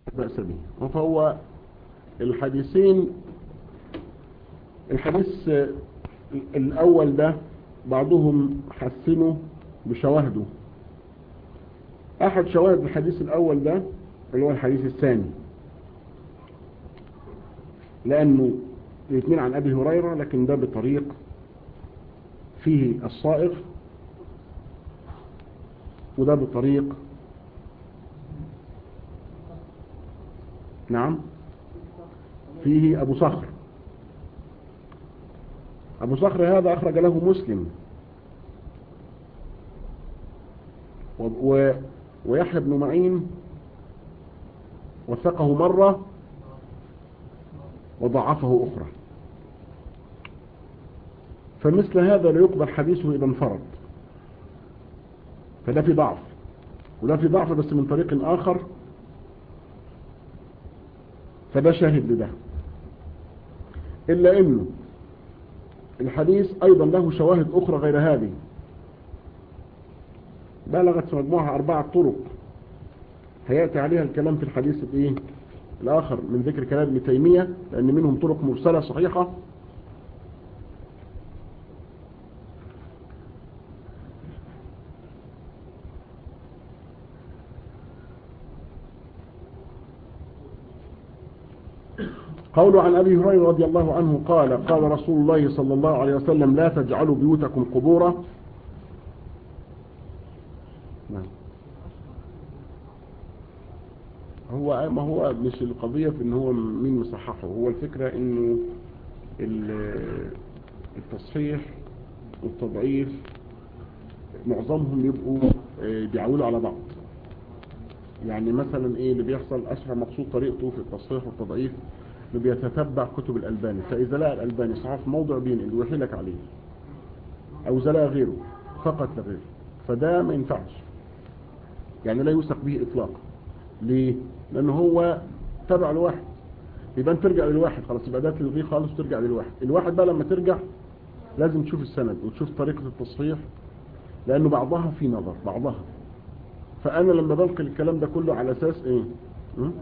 بأس به فهو الحديثين الحديث الأول ده بعضهم حسنه بشواهده أحد شواهد الحديث الأول ده اللي هو الحديث الثاني لأنه الاثنين عن أبي هريرة لكن ده بطريق فيه الصائغ وده بطريق نعم فيه أبو صخر أبو صخر هذا أخرج له مسلم و... ويحيى بن معين وثقه مرة وضعفه أخرى فمثل هذا لا يقبل حديثه إذا انفرد فده في ضعف وده في ضعف بس من طريق آخر فده شاهد لده إلا إنه الحديث أيضا له شواهد أخرى غير هذه بلغت في مجموعها أربعة طرق هيأتي عليها الكلام في الحديث الإيه؟ الآخر من ذكر كلام ابن تيمية لأن منهم طرق مرسلة صحيحة قول عن أبي هريرة رضي الله عنه قال قال رسول الله صلى الله عليه وسلم لا تجعلوا بيوتكم قبورا نعم هو ما هو مش القضية في ان هو مين مصححه هو الفكرة انه التصحيح والتضعيف معظمهم يبقوا بيعولوا على بعض يعني مثلا ايه اللي بيحصل اشهر مقصود طريقته في التصحيح والتضعيف انه بيتتبع كتب الالباني فاذا لقى الالباني صحيح في موضع بينقل ويحيلك عليه او اذا لقى غيره فقط لغيره فده ما ينفعش يعني لا يوثق به اطلاقا ليه لانه هو تبع لواحد يبقى انت ترجع للواحد خلاص يبقى ده تلغيه خالص وترجع للواحد الواحد بقى لما ترجع لازم تشوف السند وتشوف طريقة التصحيح لانه بعضها في نظر بعضها فانا لما بنقل الكلام ده كله على اساس ايه م?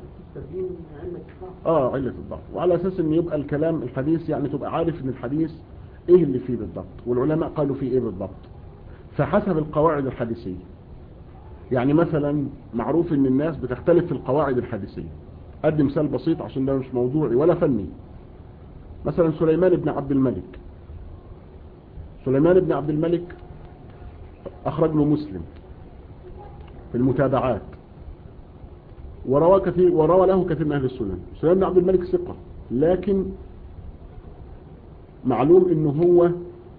اه علة الضعف وعلى اساس ان يبقى الكلام الحديث يعني تبقى عارف ان الحديث ايه اللي فيه بالضبط والعلماء قالوا فيه ايه بالضبط فحسب القواعد الحديثية يعني مثلا معروف ان الناس بتختلف في القواعد الحديثية ادي مثال بسيط عشان ده مش موضوعي ولا فني مثلا سليمان بن عبد الملك سليمان بن عبد الملك اخرج له مسلم في المتابعات وروى كثير وروى له كثير من اهل السنن سليمان بن عبد الملك ثقة لكن معلوم انه هو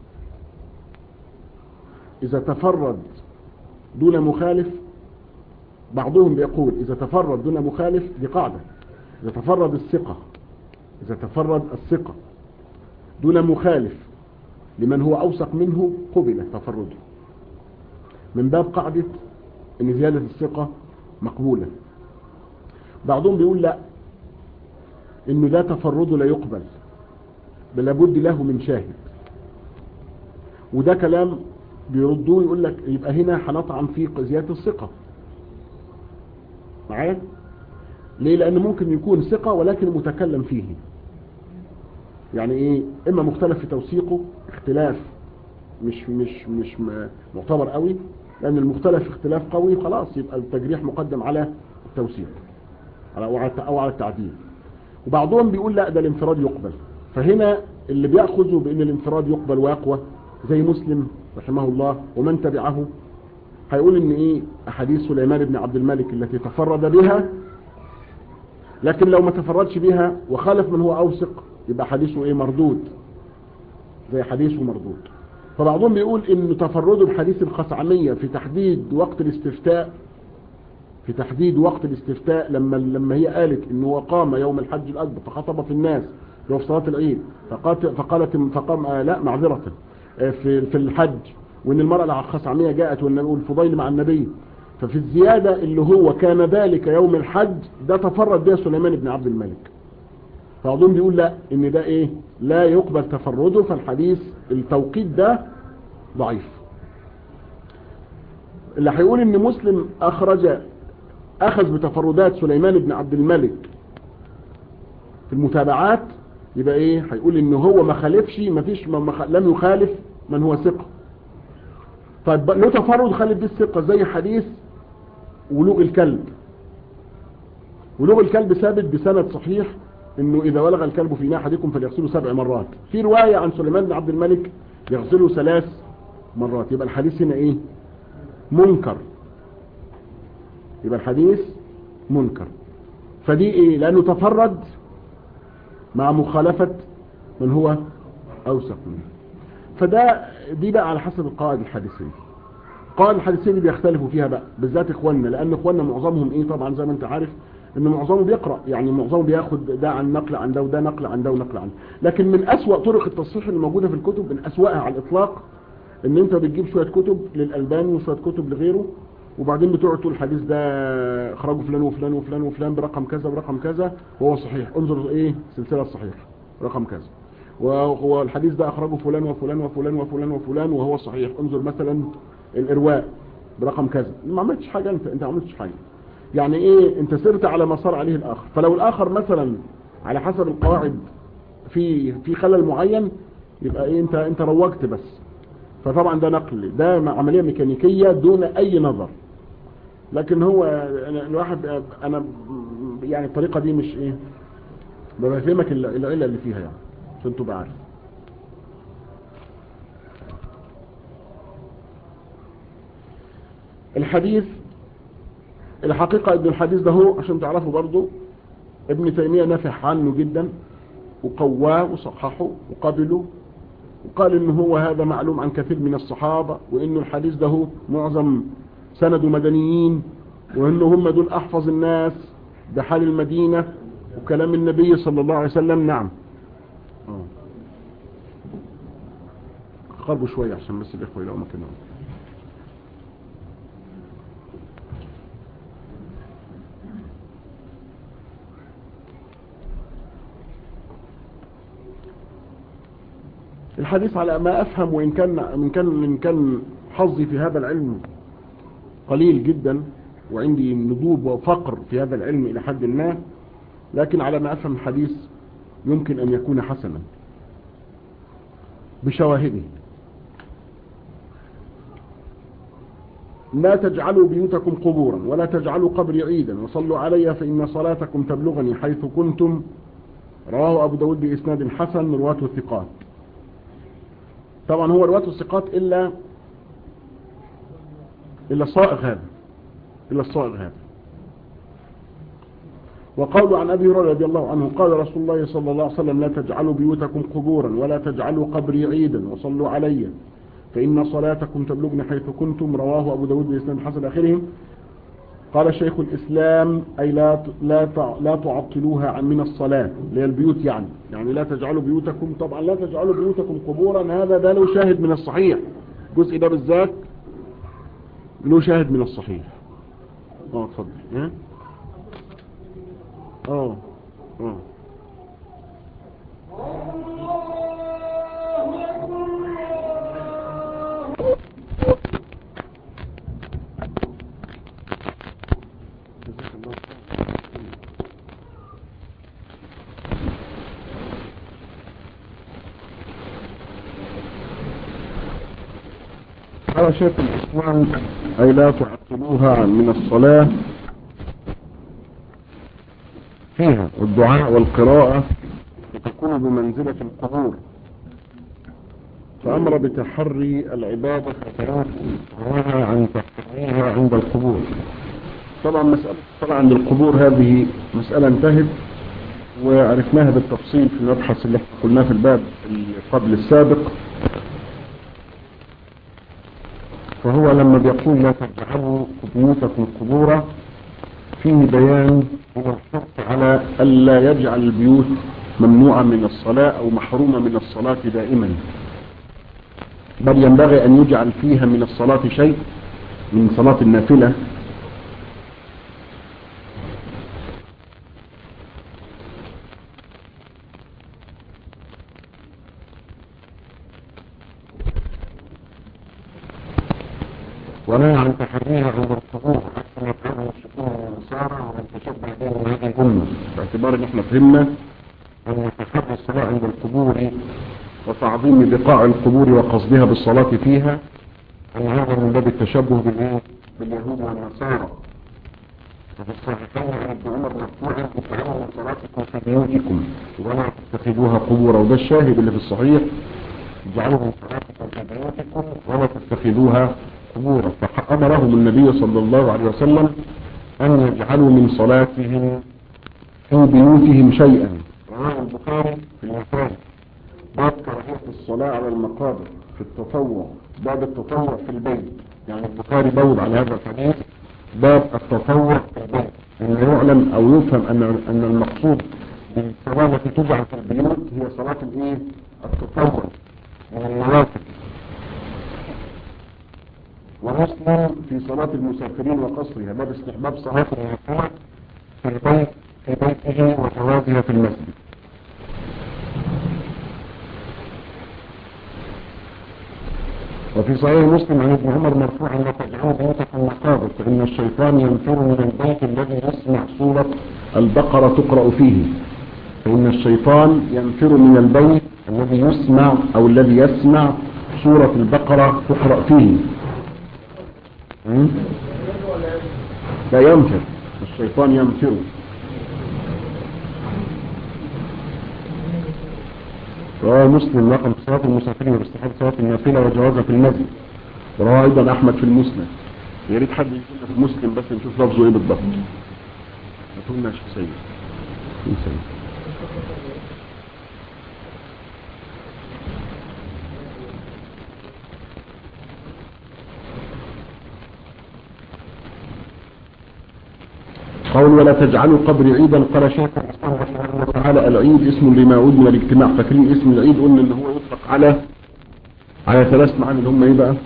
اذا تفرد دون مخالف بعضهم بيقول إذا تفرد دون مخالف دي قاعدة إذا تفرد الثقة إذا تفرد الثقة دون مخالف لمن هو أوثق منه قبل تفرده من باب قاعدة أن زيادة الثقة مقبولة بعضهم بيقول لا إنه ده تفرده لا يقبل بل لابد له من شاهد وده كلام بيردوه يقول لك يبقى هنا هنطعن في زيادة الثقة معايا ليه لان ممكن يكون ثقة ولكن متكلم فيه يعني ايه اما مختلف في توثيقه اختلاف مش مش مش معتبر قوي لان المختلف اختلاف قوي خلاص يبقى التجريح مقدم على التوثيق او على التعديل وبعضهم بيقول لا ده الانفراد يقبل فهنا اللي بيأخذوا بان الانفراد يقبل ويقوى زي مسلم رحمه الله ومن تبعه هيقول ان ايه احاديث سليمان بن عبد الملك التي تفرد بها لكن لو ما تفردش بها وخالف من هو اوثق يبقى حديثه ايه مردود زي حديثه مردود فبعضهم بيقول ان تفرده بحديث الخصعمية في تحديد وقت الاستفتاء في تحديد وقت الاستفتاء لما لما هي قالت انه وقام يوم الحج الاكبر فخطب في الناس في صلاة العيد فقالت فقالت فقام آه لا معذرة في في الحج وان المرأة الخصعمية جاءت والفضيل مع النبي ففي الزيادة اللي هو كان ذلك يوم الحج ده تفرد بها سليمان بن عبد الملك فأظن بيقول لا ان ده ايه لا يقبل تفرده فالحديث التوقيت ده ضعيف اللي هيقول ان مسلم اخرج اخذ بتفردات سليمان بن عبد الملك في المتابعات يبقى ايه هيقول ان هو ما خالفش ما فيش ما ما خ- لم يخالف من هو ثقة طيب له تفرد خالف به الثقة زي حديث ولوغ الكلب ولوغ الكلب ثابت بسند صحيح انه اذا ولغ الكلب في ناحية احدكم فليغسله سبع مرات في رواية عن سليمان بن عبد الملك يغسله ثلاث مرات يبقى الحديث هنا ايه منكر يبقى الحديث منكر فدي ايه لانه تفرد مع مخالفة من هو اوثق منه فده دي بقى على حسب القواعد الحديثية القواعد الحديثية دي بيختلفوا فيها بقى بالذات اخواننا لان اخواننا معظمهم ايه طبعا زي ما انت عارف ان معظمه بيقرأ يعني معظمه بياخد ده عن نقل عن ده وده نقل عن ده ونقل عن ده لكن من اسوأ طرق التصحيح اللي موجودة في الكتب من اسوأها على الاطلاق ان انت بتجيب شوية كتب للالباني وشوية كتب لغيره وبعدين بتقعد تقول الحديث ده اخرجه فلان وفلان وفلان وفلان برقم كذا برقم كذا وهو صحيح انظر ايه سلسلة الصحيح رقم كذا وهو الحديث ده اخرجه فلان وفلان وفلان وفلان وفلان وهو صحيح انظر مثلا الارواء برقم كذا ما عملتش حاجة انت انت ما عملتش حاجة يعني ايه انت سرت على ما صار عليه الاخر فلو الاخر مثلا على حسب القواعد في في خلل معين يبقى ايه انت انت روجت بس فطبعا ده نقل ده عملية ميكانيكية دون اي نظر لكن هو أنا الواحد انا يعني الطريقة دي مش ايه بفهمك العلة اللي فيها يعني عشان تبقى عارف الحديث الحقيقة ابن الحديث ده هو عشان تعرفوا برضو ابن تيمية نفح عنه جدا وقواه وصححه وقبله وقال ان هو هذا معلوم عن كثير من الصحابة وان الحديث ده هو معظم سند مدنيين وان هم دول احفظ الناس بحال المدينة وكلام النبي صلى الله عليه وسلم نعم قربوا شوية عشان بس الاخوة يلاقوا مكانهم الحديث على ما أفهم وإن كان من كان من كان حظي في هذا العلم قليل جدا وعندي نضوب وفقر في هذا العلم إلى حد ما لكن على ما أفهم الحديث يمكن أن يكون حسنا بشواهده لا تجعلوا بيوتكم قبورا ولا تجعلوا قبري عيدا وصلوا علي فإن صلاتكم تبلغني حيث كنتم رواه أبو داود بإسناد حسن رواته الثقات طبعا هو رواة الثقات إلا إلا الصائغ هذا إلا الصائغ هذا وقالوا عن أبي هريرة رضي الله عنه قال رسول الله صلى الله عليه وسلم لا تجعلوا بيوتكم قبورا ولا تجعلوا قبري عيدا وصلوا علي فإن صلاتكم تبلغني حيث كنتم رواه أبو داود بإسلام حسن آخرهم قال شيخ الإسلام أي لا لا لا تعطلوها عن من الصلاة اللي هي البيوت يعني يعني لا تجعلوا بيوتكم طبعا لا تجعلوا بيوتكم قبورا هذا ده له شاهد من الصحيح الجزء ده بالذات له شاهد من الصحيح اه اتفضل ها اه اه قال شيخ الإسلام أي لا تعطلوها من الصلاة فيها والدعاء والقراءة وتكون بمنزلة القبور فأمر بتحري العبادة فترات ونهى عن تحريها عند القبور طبعا مسألة الصلاة عند القبور هذه مسألة انتهت وعرفناها بالتفصيل في المبحث اللي قلناه في الباب قبل السابق فهو لما بيقول لا تجعلوا بيوتكم قبورا فيه بيان هو الحرص على ألا يجعل البيوت ممنوعة من الصلاة أو محرومة من الصلاة دائما بل ينبغي أن يجعل فيها من الصلاة شيء من صلاة النافلة ونهى عن تحريها عند القبور حتى يفعله السكون والنصارى ومن تشبه بهم هذه الأمة باعتبار ان احنا فهمنا ان تحري الصلاة عند القبور وتعظيم بقاع القبور وقصدها بالصلاة فيها ان هذا من باب التشبه بالايه باليهود والنصارى وفي الصحيحين عن ابن عمر مرفوعا اتعلموا صلاتكم في بيوتكم ولا تتخذوها قبورا وده الشاهد اللي في الصحيح اجعلوا من صلاتكم في بيوتكم ولا تتخذوها قبورا فأمرهم النبي صلى الله عليه وسلم أن يجعلوا من صلاتهم في بيوتهم شيئا رواه البخاري في المساجد باب كراهية الصلاة على المقابر في التطوع باب التطوع في البيت يعني البخاري بوض على هذا الحديث باب التطوع في البيت انه يعلم او يفهم ان ان المقصود بالصلاة التي تجعل في البيوت هي صلاة الايه التطوع من النوافل ومسلم في صلاة المسافرين وقصرها باب استحباب صلاة النافلة في البيت في بيته وجوازها في المسجد وفي صحيح مسلم عن ابن عمر مرفوعا لا تجعلوا بيوتكم مقابر فإن الشيطان ينفر من البيت الذي يسمع سورة البقرة تقرأ فيه فإن الشيطان ينفر من البيت الذي يسمع أو الذي يسمع سورة البقرة تقرأ فيه لا ينفر الشيطان ينفر رواه مسلم رقم صلاة المسافرين واستحب صلاة النافلة وجوازها في المسجد ورواه أيضا أحمد في المسند يا ريت حد يقول في المسلم بس نشوف لفظه إيه بالضبط هاتوا شخصية سيد قول ولا تجعلوا قبري عيدا قال شيخ الاسلام رحمه الله تعالى العيد اسم لما عود من الاجتماع فاكرين اسم العيد قلنا ان هو يطلق على على ثلاث معاني اللي هم ايه بقى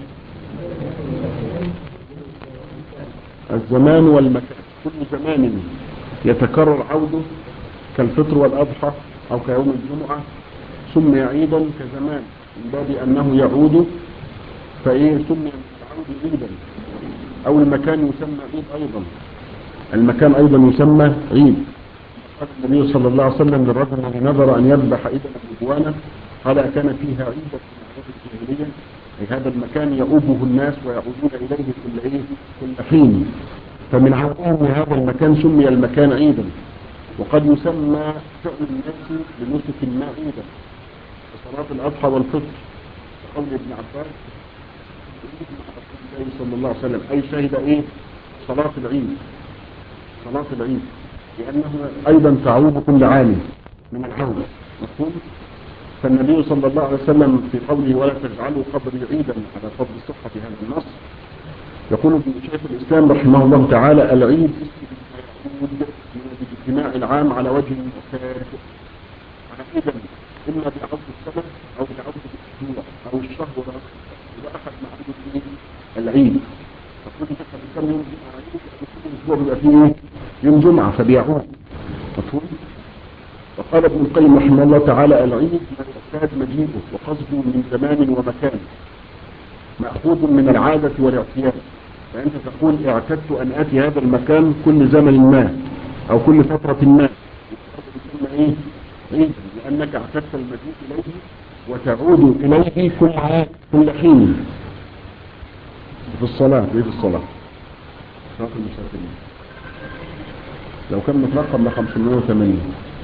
الزمان والمكان كل زمان يتكرر عوده كالفطر والاضحى او كيوم الجمعة سمي عيدا كزمان من باب انه يعود فايه سمي العود عيدا او المكان يسمى عيد ايضا المكان ايضا يسمى عيد قال النبي صلى الله عليه وسلم للرجل الذي نظر ان يذبح عيدا بجوانا قال كان فيها عيدا في الجاهليه أي هذا المكان يؤوبه الناس ويعودون اليه كل ايه كل حين فمن عظيم هذا المكان سمي المكان عيدا وقد يسمى فعل الناس لنسك ما عيدا كصلاه الاضحى والفطر قول ابن عباس النبي صلى الله عليه وسلم اي شهد ايه صلاه العيد صلاة العيد لأنه أيضا تعود كل عام من العود مفهوم فالنبي صلى الله عليه وسلم في قوله ولا تجعلوا قبري عيدا على فضل صحة هذا النص يقول ابن شيخ الإسلام رحمه الله تعالى العيد يعود من الاجتماع العام على وجه المعتاد عائدا إما بعرض السنة أو بعرض الأسبوع أو الشهر إذا أخذ معرض العيد فكل شخص يسمى يوم الاسبوع بيبقى فيه ايه يوم جمعة فبيعود مفهوم وقال ابن القيم رحمه الله تعالى العيد من اعتاد مجيئه وقصده من زمان ومكان مأخوذ من العادة والاعتياد فأنت تقول اعتدت أن آتي هذا المكان كل زمن ما أو كل فترة ما يسمى إيه؟ عيد لأنك اعتدت المجيء إليه وتعود إليه كل كل حين في الصلاة في الصلاة صلاة المسافرين لو كان مترقم ل 580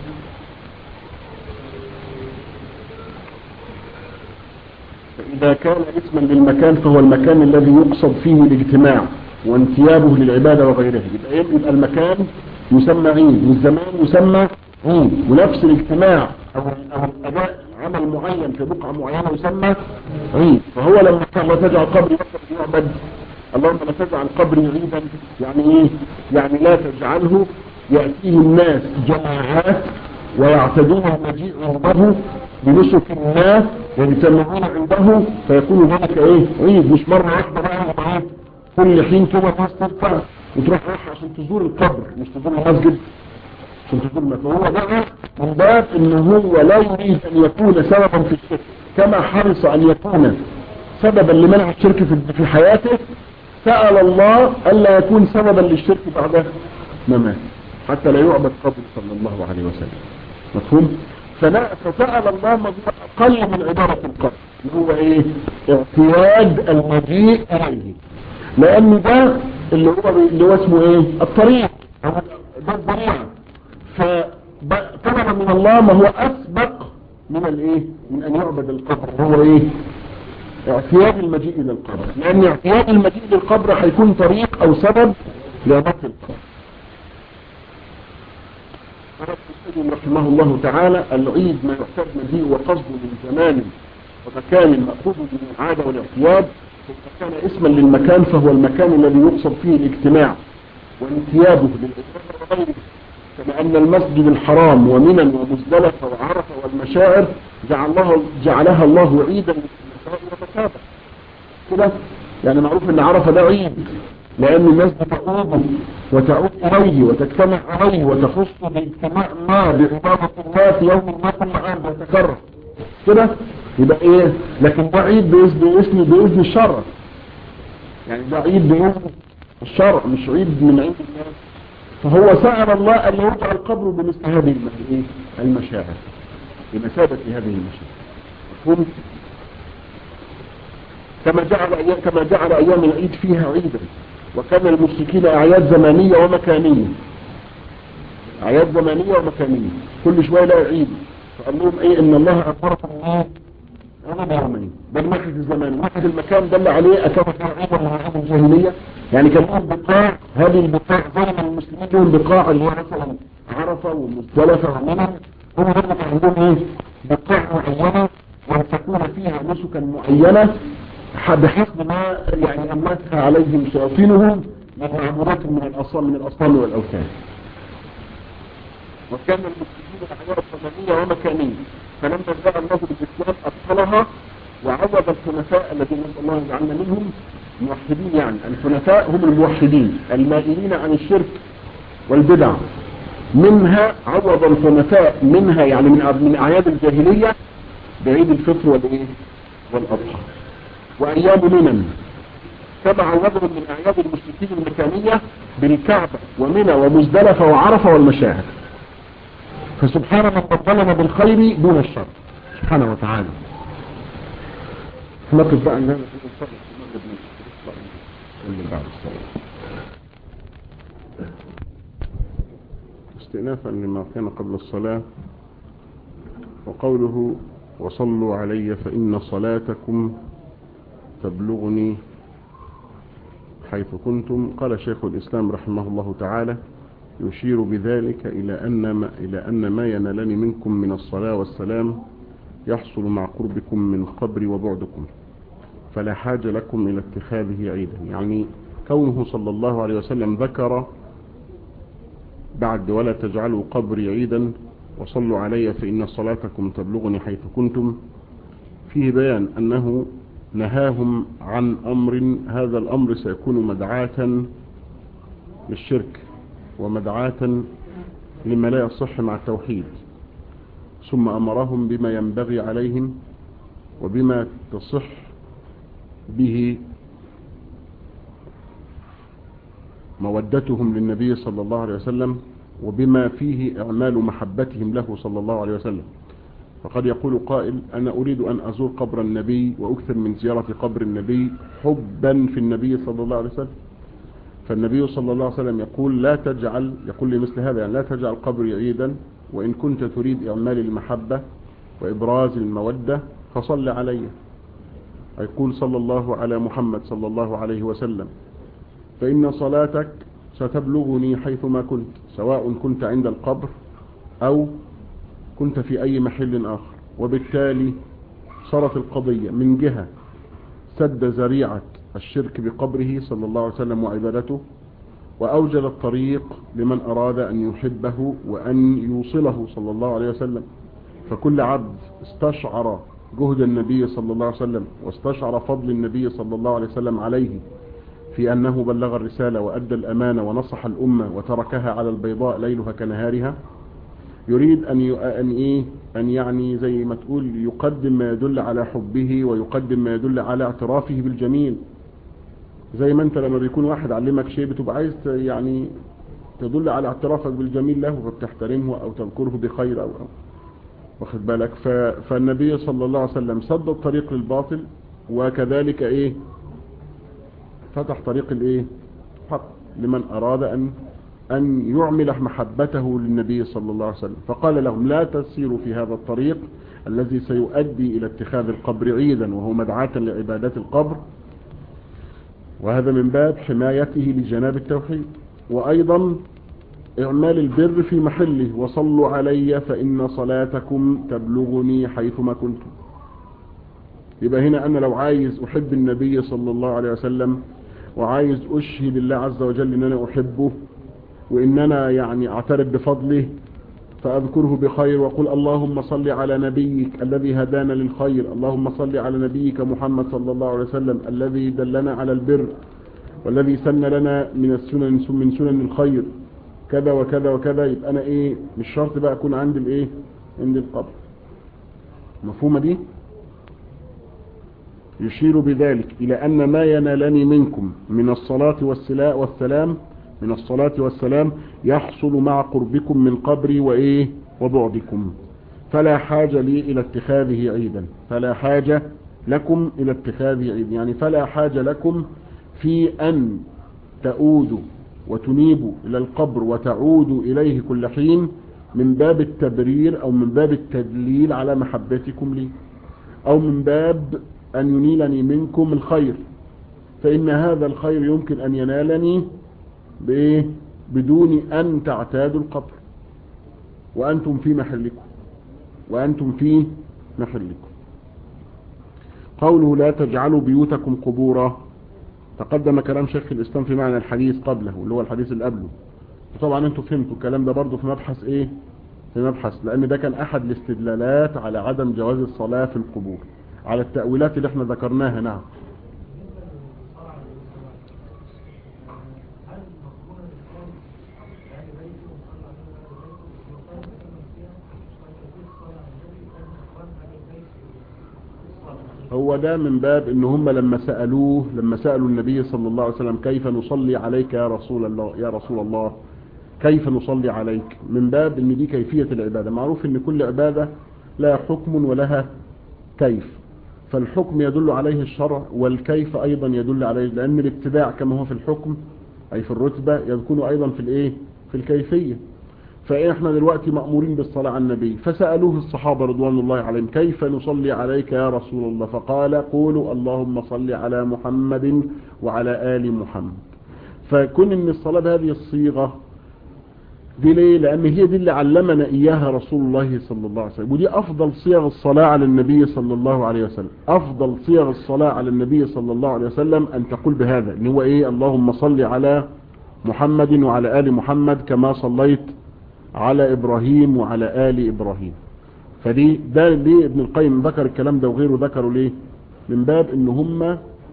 فإذا كان اسما للمكان فهو المكان الذي يقصد فيه الاجتماع وانتيابه للعبادة وغيره يبقى, يبقى المكان يسمى عيد والزمان يسمى عيد ونفس الاجتماع أو الأداء عمل معين في بقعة معينة يسمى عيد فهو لما قال لا تجعل قبري يعبد اللهم لا تجعل قبري عيدا يعني ايه يعني لا تجعله يأتيه الناس جماعات ويعتدون المجيء عنده بنسك الناس ويجتمعون عنده فيكون ذلك ايه عيد مش مرة واحدة بقى معاه كل حين كده الناس تطلع وتروح رايح عشان تزور القبر مش تزور المسجد عشان تزور المسجد فهو بقى من باب ان هو لا يريد ان يكون سببا في الشرك كما حرص ان يكون سببا لمنع الشرك في حياته سأل الله ألا يكون سببا للشرك بعد ممات حتى لا يعبد قبر صلى الله عليه وسلم مفهوم فسأل الله ما هو أقل من عبارة القبر اللي هو ايه اعتياد المجيء إليه لأن ده اللي هو اللي هو اسمه ايه الطريق ده الضريعة فطلب من الله ما هو أسبق من الايه من أن يعبد القبر هو ايه اعتياد المجيء الى القبر لان اعتياد المجيء للقبر هيكون طريق او سبب لعبادة القبر رحمه الله تعالى العيد ما يحتاج مجيء وقصده من زمان ومكان مأخوذ من العادة والاعتياد كان اسما للمكان فهو المكان الذي يقصد فيه الاجتماع وانتيابه للإجتماع وغيره كما أن المسجد الحرام ومنى ومزدلفة وعرفة والمشاعر جعلها, جعلها الله عيدا ومثابة كده يعني معروف ان عرفة ده عيد لان الناس بتعوده وتعود اليه وتجتمع عليه وتخص باجتماع ما بعبادة الله في يوم ما كل عام بيتكرر كده يبقى ايه لكن ده عيد باسم باذن الشرع يعني ده عيد باذن الشرع مش عيد من عند الناس فهو سأل الله ان يرجع القبر بمثل هذه المشاعر بمثابة هذه المشاعر مفهوم كما جعل أيام كما جعل أيام العيد فيها عيدا وكان المشركين أعياد زمانية ومكانية أعياد زمانية ومكانية كل شوية لا عيد فقال لهم إيه إن الله أمركم إيه أنا بعمل ده من ناحية الزمان من ناحية المكان دل عليه أكان فيها عيد ولا عيد الجاهلية يعني كان لهم بقاع هذه البقاع زي ما المسلمين لهم بقاع اللي هو مثلا عرفة ومزدلفة ومنى هم هم عندهم إيه بقاع معينة وأن تكون فيها نسكا معينة بحسب ما يعني أمتها عليهم شياطينهم من معمولات من الأصنام من الأصنام والأوثان وكان المسلمين أعيار زمنية ومكانية فلما جاء الله بالإسلام أبطلها وعوض الحنفاء الذين نسأل الله يجعلنا منهم موحدين يعني الحنفاء هم الموحدين المائلين عن الشرك والبدع منها عوض الحنفاء منها يعني من من أعياد الجاهلية بعيد الفطر والإيه والأضحى وأيام منى كما عوضهم من أعياد المشركين المكانية بالكعبة ومنى ومزدلفة وعرفة والمشاهد فسبحان من فضلنا بالخير دون الشر سبحانه وتعالى نقف بقى أننا بعد الصلاة استئنافا لما كان قبل الصلاة وقوله وصلوا علي فإن صلاتكم تبلغني حيث كنتم قال شيخ الإسلام رحمه الله تعالى يشير بذلك إلى أن ما, إلى أن ما ينالني منكم من الصلاة والسلام يحصل مع قربكم من قبري وبعدكم فلا حاجة لكم إلى اتخاذه عيدا يعني كونه صلى الله عليه وسلم ذكر بعد ولا تجعلوا قبري عيدا وصلوا علي فإن صلاتكم تبلغني حيث كنتم فيه بيان أنه نهاهم عن أمر هذا الأمر سيكون مدعاة للشرك ومدعاة لما لا يصح مع التوحيد ثم أمرهم بما ينبغي عليهم وبما تصح به مودتهم للنبي صلى الله عليه وسلم وبما فيه إعمال محبتهم له صلى الله عليه وسلم فقد يقول قائل أنا أريد أن أزور قبر النبي وأكثر من زيارة قبر النبي حبا في النبي صلى الله عليه وسلم فالنبي صلى الله عليه وسلم يقول لا تجعل يقول لي مثل هذا يعني لا تجعل قبري عيدا وإن كنت تريد إعمال المحبة وإبراز المودة فصل علي يقول صلى الله على محمد صلى الله عليه وسلم فإن صلاتك ستبلغني حيثما كنت سواء كنت عند القبر أو كنت في أي محل آخر وبالتالي صارت القضية من جهة سد ذريعة الشرك بقبره صلى الله عليه وسلم وعبادته وأوجد الطريق لمن أراد أن يحبه وأن يوصله صلى الله عليه وسلم فكل عبد استشعر جهد النبي صلى الله عليه وسلم واستشعر فضل النبي صلى الله عليه وسلم عليه في أنه بلغ الرسالة وأدى الأمانة ونصح الأمة وتركها على البيضاء ليلها كنهارها يريد أن أن إيه أن يعني زي ما تقول يقدم ما يدل على حبه ويقدم ما يدل على اعترافه بالجميل زي ما انت لما بيكون واحد علمك شيء بتبقى عايز ت- يعني تدل على اعترافك بالجميل له فبتحترمه او تذكره بخير او, أو واخد بالك ف... فالنبي صلى الله عليه وسلم سد الطريق للباطل وكذلك ايه فتح طريق الايه حق لمن اراد ان ان يعمل محبته للنبي صلى الله عليه وسلم فقال لهم لا تسيروا في هذا الطريق الذي سيؤدي الى اتخاذ القبر عيدا وهو مدعاة لعبادات القبر وهذا من باب حمايته لجناب التوحيد وايضا اعمال البر في محله وصلوا علي فان صلاتكم تبلغني حيثما كنتم يبقى هنا انا لو عايز احب النبي صلى الله عليه وسلم وعايز اشهد الله عز وجل ان انا احبه وان انا يعني اعترف بفضله فاذكره بخير واقول اللهم صل على نبيك الذي هدانا للخير اللهم صل على نبيك محمد صلى الله عليه وسلم الذي دلنا على البر والذي سن لنا من السنن من سنن الخير كذا وكذا وكذا يبقى انا ايه مش شرط بقى اكون عند الايه عند القبر مفهومه دي يشير بذلك إلى أن ما ينالني منكم من الصلاة والسلاء والسلام من الصلاة والسلام يحصل مع قربكم من قبري وإيه وبعدكم فلا حاجة لي إلى اتخاذه عيدا فلا حاجة لكم إلى اتخاذه عيدا يعني فلا حاجة لكم في أن تؤودوا وتنيبوا إلى القبر وتعودوا إليه كل حين من باب التبرير أو من باب التدليل على محبتكم لي أو من باب أن ينيلني منكم الخير فإن هذا الخير يمكن أن ينالني بإيه؟ بدون أن تعتادوا القبر وأنتم في محلكم وأنتم في محلكم قوله لا تجعلوا بيوتكم قبورا تقدم كلام شيخ الإسلام في معنى الحديث قبله اللي هو الحديث اللي قبله وطبعا انتم فهمتوا الكلام ده برضه في مبحث ايه في مبحث لان ده كان احد الاستدلالات على عدم جواز الصلاة في القبور على التأويلات اللي احنا ذكرناها نعم هو ده من باب ان هم لما سألوه لما سألوا النبي صلى الله عليه وسلم كيف نصلي عليك يا رسول الله يا رسول الله كيف نصلي عليك من باب ان دي كيفية العبادة معروف ان كل عبادة لها حكم ولها كيف فالحكم يدل عليه الشرع والكيف ايضا يدل عليه لان الابتداع كما هو في الحكم اي في الرتبة يكون ايضا في الايه في الكيفية فاحنا دلوقتي مأمورين بالصلاة على النبي فسألوه الصحابة رضوان الله عليهم كيف نصلي عليك يا رسول الله فقال قولوا اللهم صل على محمد وعلى آل محمد فكون ان الصلاة بهذه الصيغة دي ليه لان هي دي اللي علمنا اياها رسول الله صلى الله عليه وسلم ودي افضل صيغ الصلاة على النبي صلى الله عليه وسلم افضل صيغ الصلاة على النبي صلى الله عليه وسلم ان تقول بهذا اللي هو ايه اللهم صل على محمد وعلى آل محمد كما صليت على ابراهيم وعلى آل ابراهيم فدي ده ليه ابن القيم ذكر الكلام ده وغيره ذكروا ليه من باب ان هم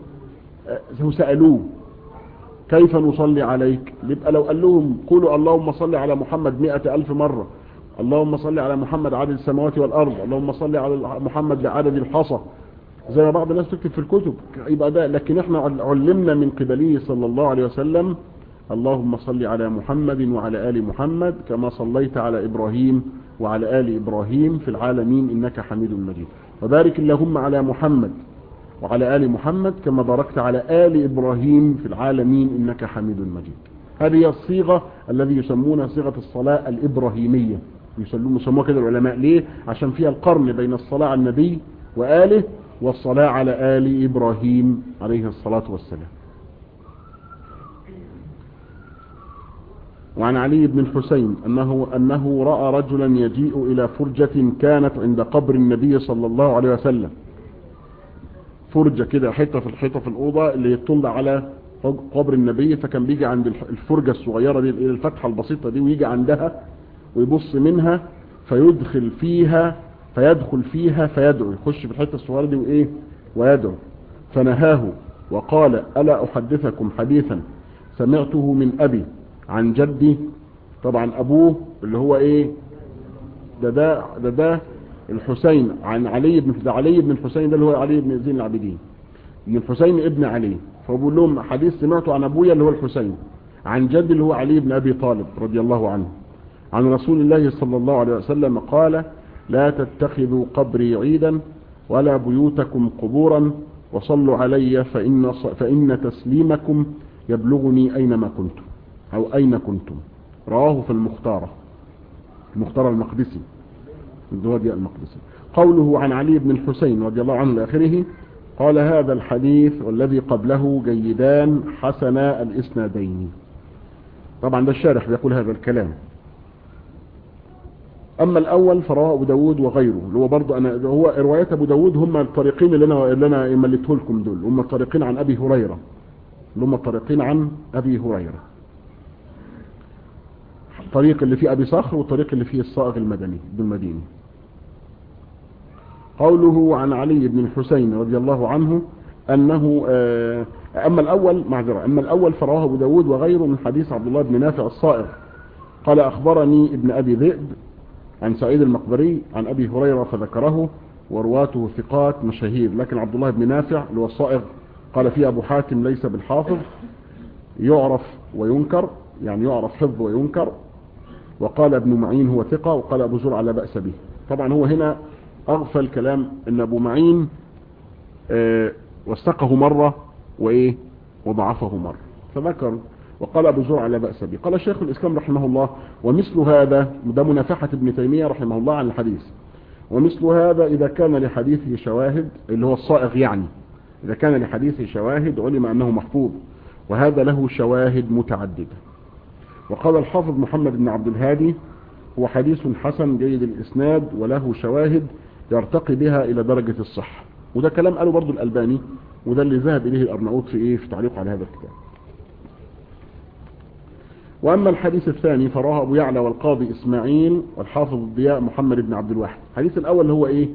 سألوه كيف نصلي عليك يبقى لو قال لهم قولوا اللهم صل على محمد مئة ألف مرة اللهم صل على محمد عدد السماوات والأرض اللهم صل على محمد بعدد الحصى زي ما بعض الناس تكتب في الكتب يبقى ده لكن احنا علمنا من قبله صلى الله عليه وسلم اللهم صل على محمد وعلى آل محمد كما صليت على إبراهيم وعلى آل إبراهيم في العالمين إنك حميد مجيد وبارك اللهم على محمد وعلى آل محمد كما باركت على آل إبراهيم في العالمين إنك حميد مجيد هذه هي الصيغة الذي يسمونها صيغة الصلاة الإبراهيمية يسموها كده العلماء ليه عشان فيها القرن بين الصلاة على النبي وآله والصلاة على آل إبراهيم عليه الصلاة والسلام وعن علي بن الحسين أنه, أنه رأى رجلا يجيء إلى فرجة كانت عند قبر النبي صلى الله عليه وسلم فرجة كده حتة في الحيطة في الأوضة اللي يطل على قبر النبي فكان بيجي عند الفرجة الصغيرة دي الفتحة البسيطة دي ويجي عندها ويبص منها فيدخل فيها فيدخل فيها فيدعو يخش في الحتة الصغيرة دي وإيه ويدعو فنهاه وقال ألا أحدثكم حديثا سمعته من أبي عن جدي طبعا أبوه اللي هو إيه ده ده ده, ده الحسين عن علي بن ده علي بن الحسين ده اللي هو علي بن زين العابدين من الحسين ابن علي فبقول لهم حديث سمعته عن ابويا اللي هو الحسين عن جد اللي هو علي بن ابي طالب رضي الله عنه عن رسول الله صلى الله عليه وسلم قال لا تتخذوا قبري عيدا ولا بيوتكم قبورا وصلوا علي فإن, فإن تسليمكم يبلغني أينما كنتم أو أين كنتم رواه في المختارة المختارة المقدسي الدودي المقدسي قوله عن علي بن الحسين رضي الله عنه لآخره قال هذا الحديث والذي قبله جيدان حسنا الإسنادين طبعا ده الشارح بيقول هذا الكلام اما الاول فرواه ابو داود وغيره اللي هو برضه انا هو روايات ابو داود هم الطريقين اللي انا اللي انا مليته لكم دول هم الطريقين عن ابي هريره اللي هم الطريقين عن ابي هريره الطريق اللي فيه ابي صخر والطريق اللي فيه الصائغ المدني بالمديني قوله عن علي بن الحسين رضي الله عنه انه اما الاول معذره اما الاول فرواه ابو داود وغيره من حديث عبد الله بن نافع الصائغ قال اخبرني ابن ابي ذئب عن سعيد المقبري عن أبي هريرة فذكره ورواته ثقات مشاهير لكن عبد الله بن نافع اللي هو الصائغ قال فيه أبو حاتم ليس بالحافظ يعرف وينكر يعني يعرف حفظ وينكر وقال ابن معين هو ثقة وقال أبو زرع لا بأس به طبعا هو هنا أغفل كلام أن أبو معين اه وثقه مرة وإيه وضعفه مرة فذكر وقال أبو زرع لا بأس به قال شيخ الإسلام رحمه الله ومثل هذا ده منافحة ابن تيمية رحمه الله عن الحديث ومثل هذا إذا كان لحديثه شواهد اللي هو الصائغ يعني إذا كان لحديثه شواهد علم أنه محفوظ وهذا له شواهد متعددة وقال الحافظ محمد بن عبد الهادي هو حديث حسن جيد الإسناد وله شواهد يرتقي بها إلى درجة الصحة وده كلام قاله برضو الألباني وده اللي ذهب إليه الأرناؤوط في إيه في تعليقه على هذا الكتاب وأما الحديث الثاني فراه أبو يعلى والقاضي إسماعيل والحافظ الضياء محمد بن عبد الواحد الحديث الأول هو إيه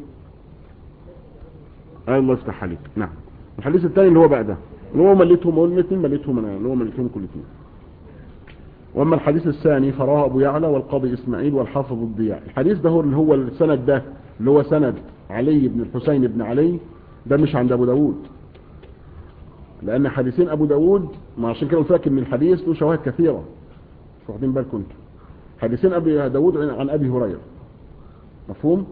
آه الله يفتح عليك نعم الحديث الثاني اللي هو بعد ده اللي هو مليتهم أقول الاثنين مليتهم أنا اللي هو مليتهم كل اثنين وأما الحديث الثاني فراه أبو يعلى والقاضي إسماعيل والحافظ الضياء الحديث ده هو اللي هو السند ده اللي هو سند علي بن الحسين بن علي ده مش عند أبو داود لأن حديثين أبو داود ما عشان كده قلت لك إن الحديث له شواهد كثيرة واخدين بالكم انتم حديثين ابي داود عن ابي هريره مفهوم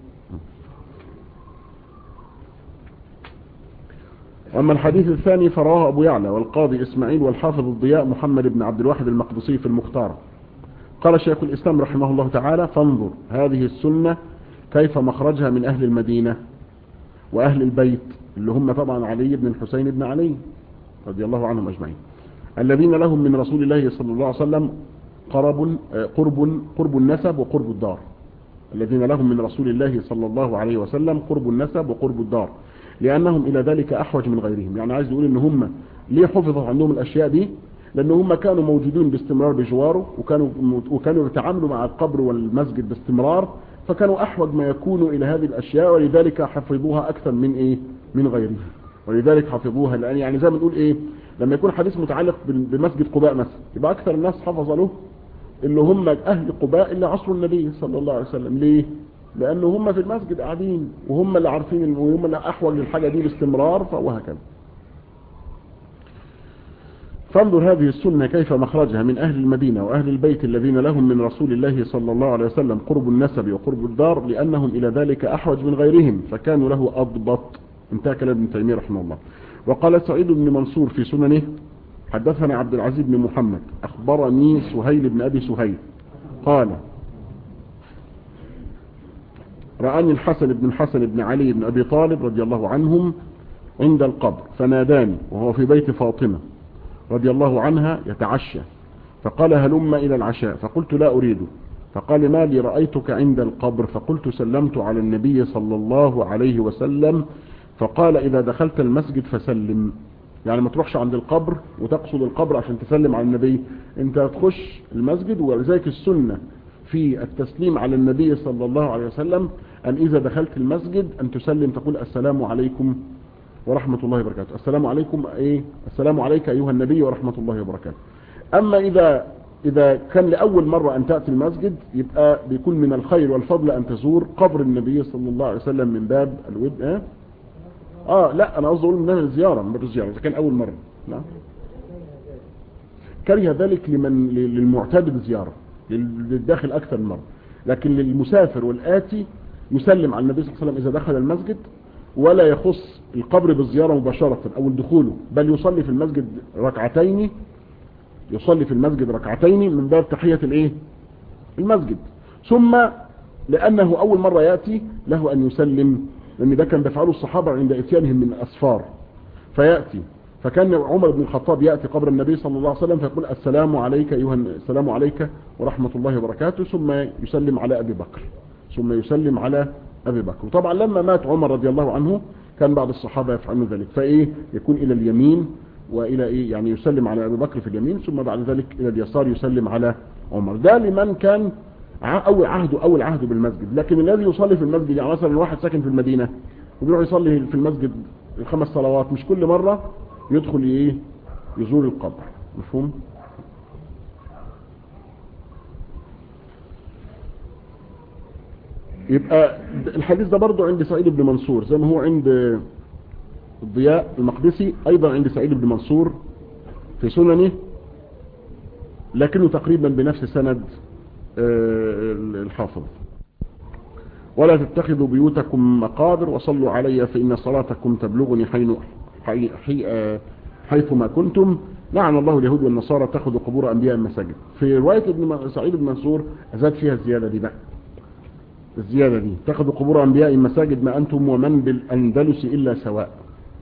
اما الحديث الثاني فراه ابو يعلى والقاضي اسماعيل والحافظ الضياء محمد بن عبد الواحد المقدسي في المختار قال شيخ الاسلام رحمه الله تعالى فانظر هذه السنه كيف مخرجها من اهل المدينه واهل البيت اللي هم طبعا علي بن الحسين بن علي رضي الله عنهم اجمعين الذين لهم من رسول الله صلى الله عليه وسلم قرب قرب قرب النسب وقرب الدار الذين لهم من رسول الله صلى الله عليه وسلم قرب النسب وقرب الدار لأنهم إلى ذلك أحوج من غيرهم يعني عايز يقول إن هم ليه حفظوا عندهم الأشياء دي لأن هم كانوا موجودين باستمرار بجواره وكانوا وكانوا يتعاملوا مع القبر والمسجد باستمرار فكانوا أحوج ما يكونوا إلى هذه الأشياء ولذلك حفظوها أكثر من إيه من غيرهم ولذلك حفظوها لأن يعني زي ما نقول إيه لما يكون حديث متعلق بمسجد قباء مثلا يبقى أكثر الناس حفظ له اللي هم أهل قباء اللي عصر النبي صلى الله عليه وسلم ليه لأنه هم في المسجد قاعدين وهم اللي عارفين وهم اللي أحوج للحاجة دي باستمرار وهكذا فانظر هذه السنة كيف مخرجها من أهل المدينة وأهل البيت الذين لهم من رسول الله صلى الله عليه وسلم قرب النسب وقرب الدار لأنهم إلى ذلك أحوج من غيرهم فكانوا له أضبط انتهى كلام ابن تيمية رحمه الله وقال سعيد بن منصور في سننه حدثنا عبد العزيز بن محمد أخبرني سهيل بن أبي سهيل قال رآني الحسن بن الحسن بن علي بن أبي طالب رضي الله عنهم عند القبر فناداني وهو في بيت فاطمة رضي الله عنها يتعشى فقال هلم إلى العشاء فقلت لا أريده فقال ما لي رأيتك عند القبر فقلت سلمت على النبي صلى الله عليه وسلم فقال إذا دخلت المسجد فسلم يعني ما تروحش عند القبر وتقصد القبر عشان تسلم على النبي انت تخش المسجد ولذلك السنة في التسليم على النبي صلى الله عليه وسلم أن إذا دخلت المسجد أن تسلم تقول السلام عليكم ورحمة الله وبركاته السلام عليكم ايه السلام عليك ايها النبي ورحمة الله وبركاته اما اذا اذا كان لاول مرة ان تأتي المسجد يبقى بيكون من الخير والفضل ان تزور قبر النبي صلى الله عليه وسلم من باب الود اه, آه لا انا قصدي اقول من باب الزيارة من باب الزيارة اذا كان اول مرة نعم كره ذلك لمن للمعتاد بالزيارة للداخل أكثر من مرة لكن للمسافر والآتي يسلم على النبي صلى الله عليه وسلم إذا دخل المسجد ولا يخص القبر بالزيارة مباشرة أو الدخول بل يصلي في المسجد ركعتين يصلي في المسجد ركعتين من باب تحية الايه المسجد ثم لأنه أول مرة يأتي له أن يسلم لأن ده كان بيفعله الصحابة عند إتيانهم من الأسفار فيأتي فكان عمر بن الخطاب يأتي قبر النبي صلى الله عليه وسلم فيقول السلام عليك أيها السلام عليك ورحمة الله وبركاته ثم يسلم على أبي بكر ثم يسلم على أبي بكر وطبعا لما مات عمر رضي الله عنه كان بعض الصحابة يفعلون ذلك فإيه يكون إلى اليمين وإلى إيه يعني يسلم على أبي بكر في اليمين ثم بعد ذلك إلى اليسار يسلم على عمر ده لمن كان أول عهده أول عهده بالمسجد لكن الذي يصلي في المسجد يعني مثلا واحد ساكن في المدينة وبيروح يصلي في المسجد الخمس صلوات مش كل مرة يدخل ايه يزور القبر مفهوم يبقى الحديث ده برضو عند سعيد بن منصور زي ما هو عند الضياء المقدسي ايضا عند سعيد بن منصور في سننه لكنه تقريبا بنفس سند الحافظ ولا تتخذوا بيوتكم مقابر وصلوا علي فإن صلاتكم تبلغني حين حي حي حيثما كنتم لعن الله اليهود والنصارى اتخذوا قبور أنبياء المساجد في رواية ابن سعيد بن منصور زاد فيها الزيادة دي بقى الزيادة دي اتخذوا قبور أنبياء المساجد ما أنتم ومن بالأندلس إلا سواء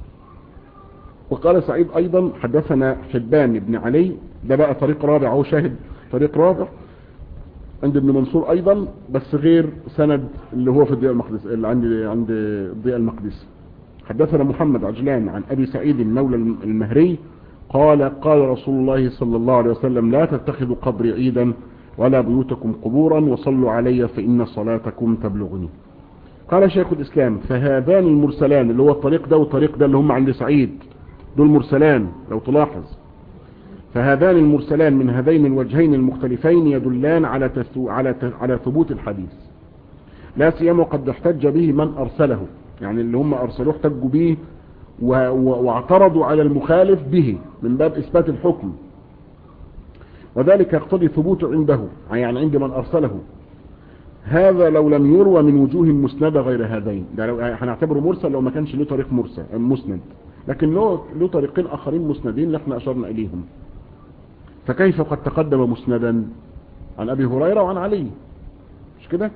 وقال سعيد أيضا حدثنا حبان بن علي ده بقى طريق رابع هو شاهد طريق رابع عند ابن منصور ايضا بس غير سند اللي هو في الضياء المقدس اللي عند عند الضياء المقدس حدثنا محمد عجلان عن ابي سعيد مولى المهري قال قال رسول الله صلى الله عليه وسلم لا تتخذوا قبري عيدا ولا بيوتكم قبورا وصلوا علي فإن صلاتكم تبلغني قال شيخ الإسلام فهذان المرسلان اللي هو الطريق ده والطريق ده اللي هم عند سعيد دول مرسلان لو تلاحظ فهذان المرسلان من هذين الوجهين المختلفين يدلان على تثو على على ثبوت الحديث لا سيما قد احتج به من أرسله يعني اللي هم أرسلوه احتجوا به واعترضوا على المخالف به من باب إثبات الحكم وذلك يقتضي ثبوته عنده يعني عند من أرسله هذا لو لم يروى من وجوه مسندة غير هذين ده لو هنعتبره مرسل لو ما كانش له طريق مرسل مسند لكن له له طريقين آخرين مسندين اللي احنا أشرنا إليهم فكيف قد تقدم مسندا عن أبي هريرة وعن علي مش كده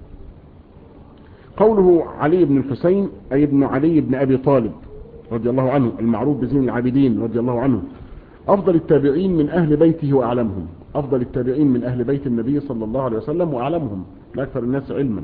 قوله علي بن الحسين أي ابن علي بن أبي طالب رضي الله عنه المعروف بزين العابدين رضي الله عنه أفضل التابعين من أهل بيته وأعلمهم أفضل التابعين من أهل بيت النبي صلى الله عليه وسلم وأعلمهم من أكثر الناس علما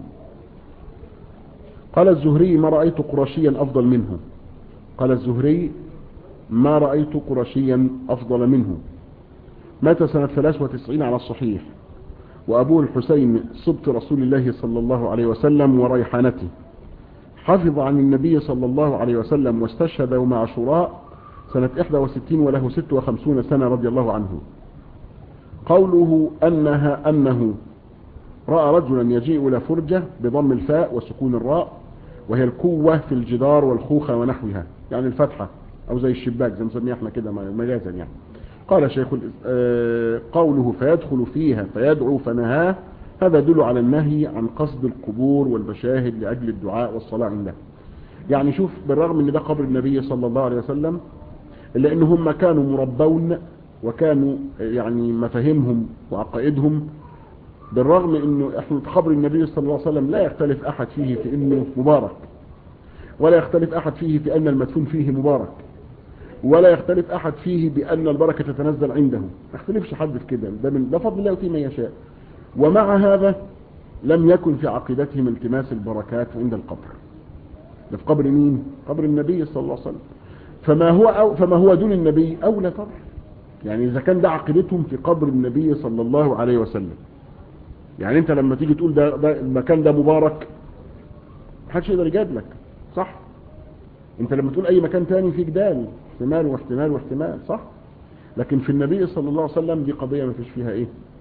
قال الزهري ما رأيت قرشيا أفضل منه قال الزهري ما رأيت قرشيا أفضل منه مات سنة 93 على الصحيح وأبوه الحسين صبت رسول الله صلى الله عليه وسلم وريحانته حفظ عن النبي صلى الله عليه وسلم واستشهد يوم عاشوراء سنة 61 وله 56 سنة رضي الله عنه قوله أنها أنه رأى رجلا يجيء إلى فرجة بضم الفاء وسكون الراء وهي القوة في الجدار والخوخة ونحوها يعني الفتحة أو زي الشباك زي مسميه احنا كده مجازا يعني قال شيخ قوله فيدخل فيها فيدعو فنهاه هذا يدل على النهي عن قصد القبور والمشاهد لأجل الدعاء والصلاة عنده يعني شوف بالرغم ان ده قبر النبي صلى الله عليه وسلم إلا ان هم كانوا مربون وكانوا يعني مفاهيمهم وعقائدهم بالرغم انه احنا قبر النبي صلى الله عليه وسلم لا يختلف احد فيه في انه مبارك ولا يختلف احد فيه في ان المدفون فيه مبارك ولا يختلف احد فيه بان البركة تتنزل عنده ما يختلفش حد في كده ده من ده فضل الله يؤتي من يشاء ومع هذا لم يكن في عقيدتهم التماس البركات عند القبر ده في قبر مين قبر النبي صلى الله عليه وسلم فما هو أو فما هو دون النبي اولى طبعا يعني اذا كان ده عقيدتهم في قبر النبي صلى الله عليه وسلم يعني انت لما تيجي تقول ده, ده المكان ده مبارك محدش يقدر يجادلك صح انت لما تقول اي مكان تاني فيه جدال احتمال واحتمال واحتمال صح لكن في النبي صلى الله عليه وسلم دي قضية ما فيش فيها ايه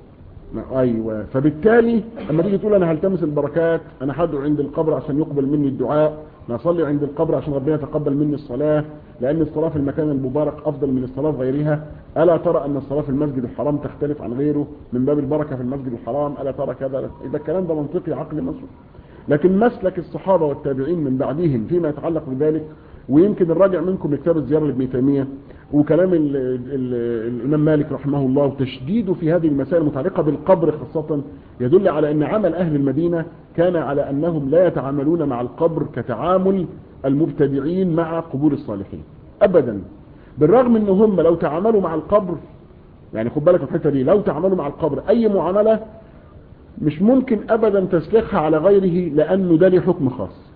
ايوه فبالتالي لما تيجي تقول انا هلتمس البركات انا هدعو عند القبر عشان يقبل مني الدعاء انا اصلي عند القبر عشان ربنا يتقبل مني الصلاه لان الصلاه في المكان المبارك افضل من الصلاه في غيرها الا ترى ان الصلاه في المسجد الحرام تختلف عن غيره من باب البركه في المسجد الحرام الا ترى كذا اذا الكلام ده منطقي عقلي مصر لكن مسلك الصحابه والتابعين من بعدهم فيما يتعلق بذلك ويمكن الراجع منكم لكتاب الزيارة لابن تيمية وكلام ال ال الإمام مالك رحمه الله وتشديده في هذه المسائل المتعلقة بالقبر خاصة يدل على أن عمل أهل المدينة كان على أنهم لا يتعاملون مع القبر كتعامل المبتدعين مع قبور الصالحين أبدا بالرغم أن هم لو تعاملوا مع القبر يعني خد بالك الحته دي لو تعاملوا مع القبر أي معاملة مش ممكن أبدا تسليخها على غيره لأنه ده ليه حكم خاص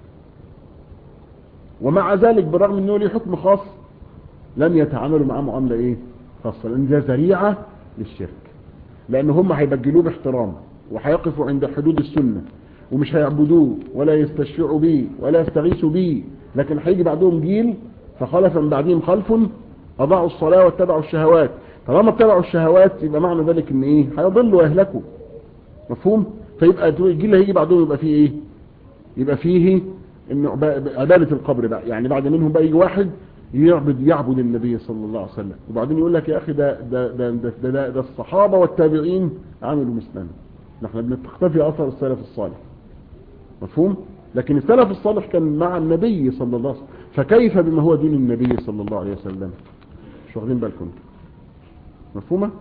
ومع ذلك بالرغم انه له حكم خاص لم يتعاملوا معاه معامله ايه خاصه لان ده ذريعه للشرك لان هم هيبجلوه باحترام وهيقفوا عند حدود السنه ومش هيعبدوه ولا يستشفعوا به ولا يستغيثوا به لكن هيجي بعدهم جيل فخلف من بعدهم خلف اضاعوا الصلاه واتبعوا الشهوات طالما اتبعوا الشهوات يبقى معنى ذلك ان ايه هيضلوا ويهلكوا مفهوم فيبقى الجيل اللي هيجي بعدهم يبقى فيه ايه يبقى فيه انه عبادة القبر بقى يعني بعد منهم بقى يجي واحد يعبد يعبد النبي صلى الله عليه وسلم وبعدين يقول لك يا اخي ده ده ده ده, ده, ده, ده الصحابة والتابعين عملوا مثلنا نحن بنختفي اثر السلف الصالح مفهوم لكن السلف الصالح كان مع النبي صلى الله عليه وسلم فكيف بما هو دين النبي صلى الله عليه وسلم مش واخدين بالكم مفهومه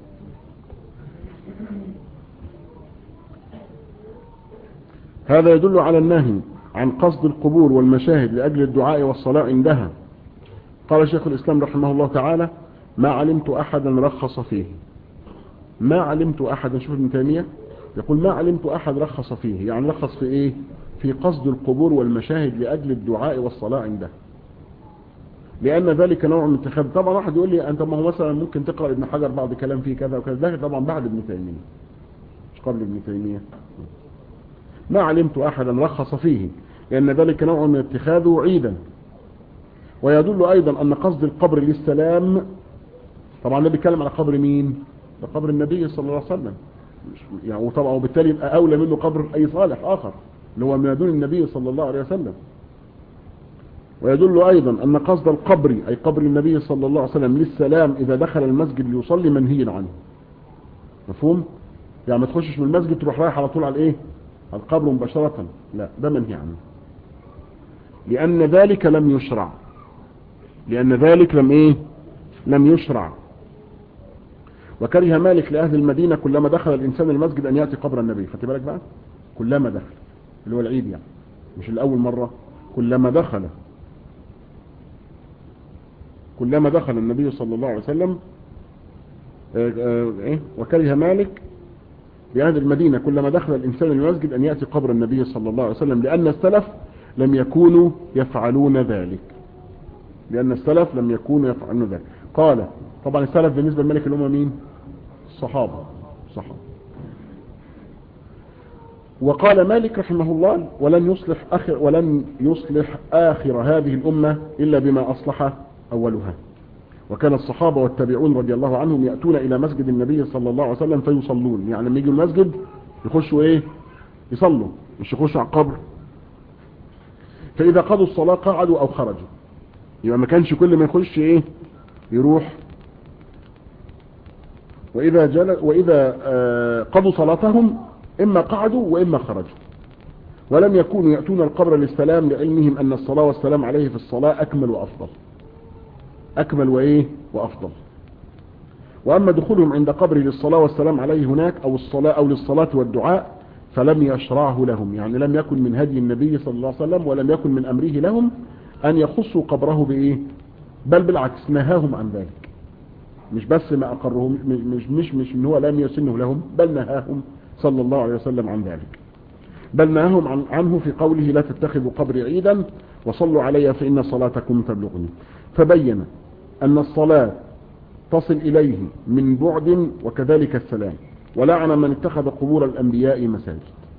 هذا يدل على النهي عن قصد القبور والمشاهد لأجل الدعاء والصلاة عندها قال شيخ الإسلام رحمه الله تعالى ما علمت أحدا رخص فيه ما علمت أحدا شوف ابن تيمية يقول ما علمت أحد رخص فيه يعني رخص في إيه في قصد القبور والمشاهد لأجل الدعاء والصلاة عندها لأن ذلك نوع من اتخاذ طبعا واحد يقول لي أنت ما هو مثلا ممكن تقرأ ابن حجر بعض كلام فيه كذا وكذا ده طبعا بعد ابن تيمية مش قبل ابن تيمية ما علمت أحدا رخص فيه لأن ذلك نوع من اتخاذه عيدا ويدل أيضا أن قصد القبر للسلام طبعا ده بيتكلم على قبر مين ده قبر النبي صلى الله عليه وسلم يعني وطبعا وبالتالي يبقى أولى منه قبر أي صالح آخر اللي هو من دون النبي صلى الله عليه وسلم ويدل أيضا أن قصد القبر أي قبر النبي صلى الله عليه وسلم للسلام إذا دخل المسجد ليصلي منهي عنه مفهوم؟ يعني ما تخشش من المسجد تروح رايح على طول على الايه على القبر مباشرة لا ده منهي عنه لأن ذلك لم يشرع لأن ذلك لم ايه لم يشرع وكره مالك لأهل المدينة كلما دخل الإنسان المسجد أن يأتي قبر النبي خدت بالك بقى كلما دخل اللي هو العيد يعني مش الأول مرة كلما دخل كلما دخل النبي صلى الله عليه وسلم ايه وكره مالك بأهل المدينة كلما دخل الإنسان المسجد أن يأتي قبر النبي صلى الله عليه وسلم لأن السلف لم يكونوا يفعلون ذلك لأن السلف لم يكونوا يفعلون ذلك قال طبعا السلف بالنسبة لملك الأمة مين الصحابة الصحابة وقال مالك رحمه الله ولن يصلح آخر ولن يصلح آخر هذه الأمة إلا بما أصلح أولها وكان الصحابة والتابعون رضي الله عنهم يأتون إلى مسجد النبي صلى الله عليه وسلم فيصلون يعني لما يجوا المسجد يخشوا إيه يصلوا مش يخشوا على القبر فإذا قضوا الصلاة قعدوا أو خرجوا يبقى ما كانش كل ما يخش إيه يروح وإذا, جل وإذا آه قضوا صلاتهم إما قعدوا وإما خرجوا ولم يكونوا يأتون القبر للسلام لعلمهم أن الصلاة والسلام عليه في الصلاة أكمل وأفضل أكمل وإيه وأفضل وأما دخولهم عند قبره للصلاة والسلام عليه هناك أو الصلاة أو للصلاة والدعاء فلم يشرعه لهم يعني لم يكن من هدي النبي صلى الله عليه وسلم ولم يكن من أمره لهم أن يخصوا قبره بإيه بل بالعكس نهاهم عن ذلك مش بس ما أقرهم مش مش مش إن هو لم يسنه لهم بل نهاهم صلى الله عليه وسلم عن ذلك بل نهاهم عن عنه في قوله لا تتخذوا قبري عيدا وصلوا علي فإن صلاتكم تبلغني فبين أن الصلاة تصل إليه من بعد وكذلك السلام ولعن من اتخذ قبور الأنبياء مساجد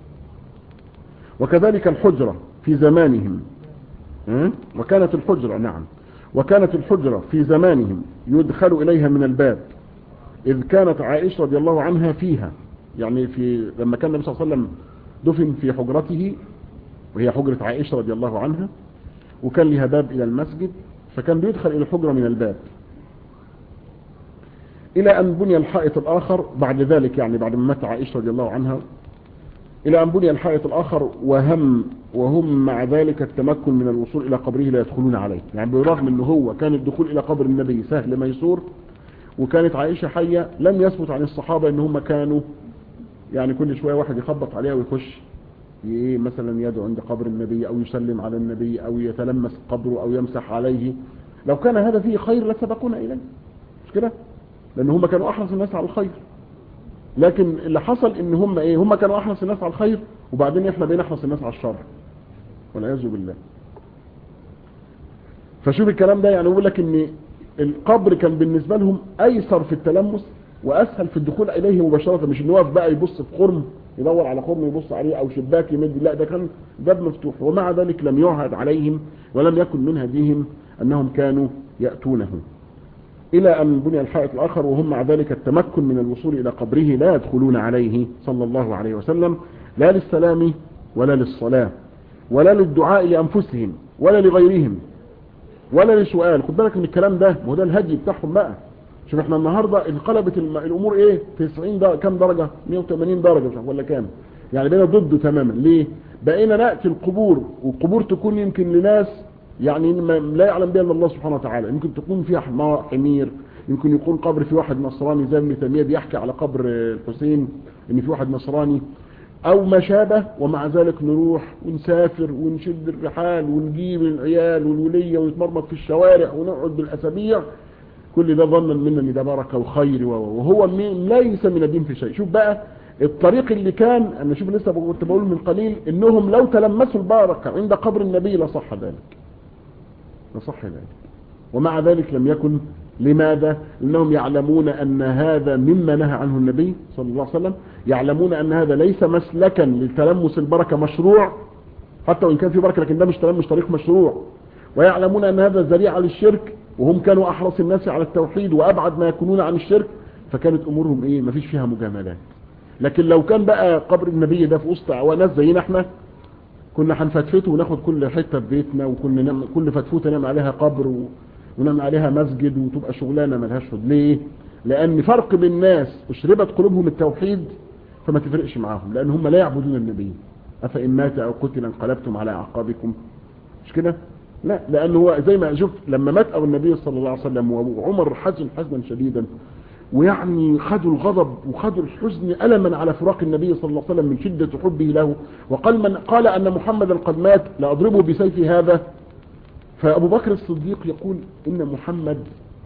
وكذلك الحجرة في زمانهم وكانت الحجرة نعم وكانت الحجرة في زمانهم يدخل إليها من الباب إذ كانت عائشة رضي الله عنها فيها يعني في لما كان النبي صلى الله عليه وسلم دفن في حجرته وهي حجرة عائشة رضي الله عنها وكان لها باب إلى المسجد فكان بيدخل إلى الحجرة من الباب إلى أن بني الحائط الآخر بعد ذلك يعني بعد ما مات عائشة رضي الله عنها إلى أن بني الحائط الآخر وهم وهم مع ذلك التمكن من الوصول إلى قبره لا يدخلون عليه يعني بالرغم أنه هو كان الدخول إلى قبر النبي سهل ميسور وكانت عائشة حية لم يثبت عن الصحابة أن هم كانوا يعني كل شوية واحد يخبط عليها ويخش ايه مثلا يدعو عند قبر النبي او يسلم على النبي او يتلمس قبره او يمسح عليه لو كان هذا فيه خير لسبقونا اليه مش كده لان هم كانوا احرص الناس على الخير لكن اللي حصل ان هم ايه هم كانوا احرص الناس على الخير وبعدين احنا بقينا احرص الناس على الشر والعياذ بالله فشوف الكلام ده يعني يقول لك ان القبر كان بالنسبه لهم ايسر في التلمس واسهل في الدخول اليه مباشره مش انه واقف بقى يبص في خرم يدور على خرم يبص عليه او شباك يمد لا ده كان باب مفتوح ومع ذلك لم يعهد عليهم ولم يكن من هديهم انهم كانوا ياتونه الى ان بني الحائط الاخر وهم مع ذلك التمكن من الوصول الى قبره لا يدخلون عليه صلى الله عليه وسلم لا للسلام ولا للصلاه ولا للدعاء لانفسهم ولا لغيرهم ولا لسؤال خد بالك من الكلام ده وده الهدي بتاعهم بقى شوف احنا النهاردة انقلبت الامور ايه 90 درجة كام درجة 180 درجة مش ولا كام يعني بقينا ضده تماما ليه بقينا نأتي القبور والقبور تكون يمكن لناس يعني لا يعلم بها الا الله سبحانه وتعالى يمكن تكون فيها حمير يمكن يكون قبر في واحد نصراني زي ابن تيميه بيحكي على قبر الحسين ان في واحد نصراني او ما شابه ومع ذلك نروح ونسافر ونشد الرحال ونجيب العيال والولية ونتمرمط في الشوارع ونقعد بالاسابيع كل ده ظنا منا ان ده بركه وخير وهو ليس من الدين في شيء شوف بقى الطريق اللي كان انا شوف لسه كنت بقول من قليل انهم لو تلمسوا البركه عند قبر النبي لصح ذلك لصح ذلك ومع ذلك لم يكن لماذا لانهم يعلمون ان هذا مما نهى عنه النبي صلى الله عليه وسلم يعلمون ان هذا ليس مسلكا لتلمس البركه مشروع حتى وان كان في بركه لكن ده مش تلمس طريق مشروع ويعلمون ان هذا ذريعه للشرك وهم كانوا احرص الناس على التوحيد وابعد ما يكونون عن الشرك فكانت امورهم ايه مفيش فيها مجاملات لكن لو كان بقى قبر النبي ده في وسط ناس زينا احنا كنا هنفتفته وناخد كل حته في بيتنا وكنا نعمل كل فتفوته نعمل عليها قبر و... ونعمل عليها مسجد وتبقى شغلانه ملهاش حد ليه لان فرق بين الناس اشربت قلوبهم التوحيد فما تفرقش معاهم لان هم لا يعبدون النبي افان مات او قتل انقلبتم على اعقابكم مش كده لا لانه هو زي ما شوف لما مات ابو النبي صلى الله عليه وسلم وعمر حزن حزنا شديدا ويعني خدوا الغضب وخدوا الحزن ألما على فراق النبي صلى الله عليه وسلم من شدة حبه له وقال من قال أن محمدا قد مات لأضربه بسيف هذا فأبو بكر الصديق يقول إن محمد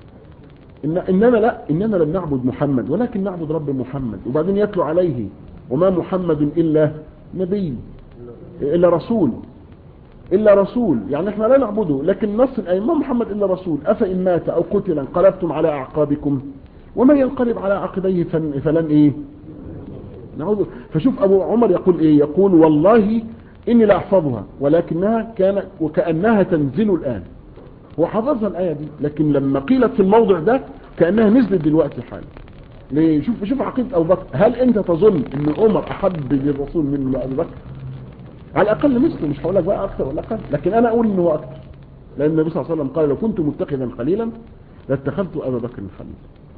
إن إننا لا إننا لم نعبد محمد ولكن نعبد رب محمد وبعدين يتلو عليه وما محمد إلا نبي إلا رسول إلا رسول يعني احنا لا نعبده لكن نص الآية ما محمد إلا رسول أفإن مات أو قتل انقلبتم على أعقابكم ومن ينقلب على عقبيه فلن إيه نعوذ فشوف أبو عمر يقول إيه يقول والله إني لا أحفظها ولكنها كان وكأنها تنزل الآن هو حفظها الآية دي لكن لما قيلت في الموضع ده كأنها نزلت دلوقتي حالا ليه شوف شوف عقيدة أبو بكر هل أنت تظن أن عمر أحب للرسول من أبو بكر على الأقل مثله مش هقول لك بقى أكثر ولا أقل لكن أنا أقول إنه أكثر لأن النبي صلى الله عليه وسلم قال لو كنت متخذا خليلا لاتخذت أبا بكر خليلا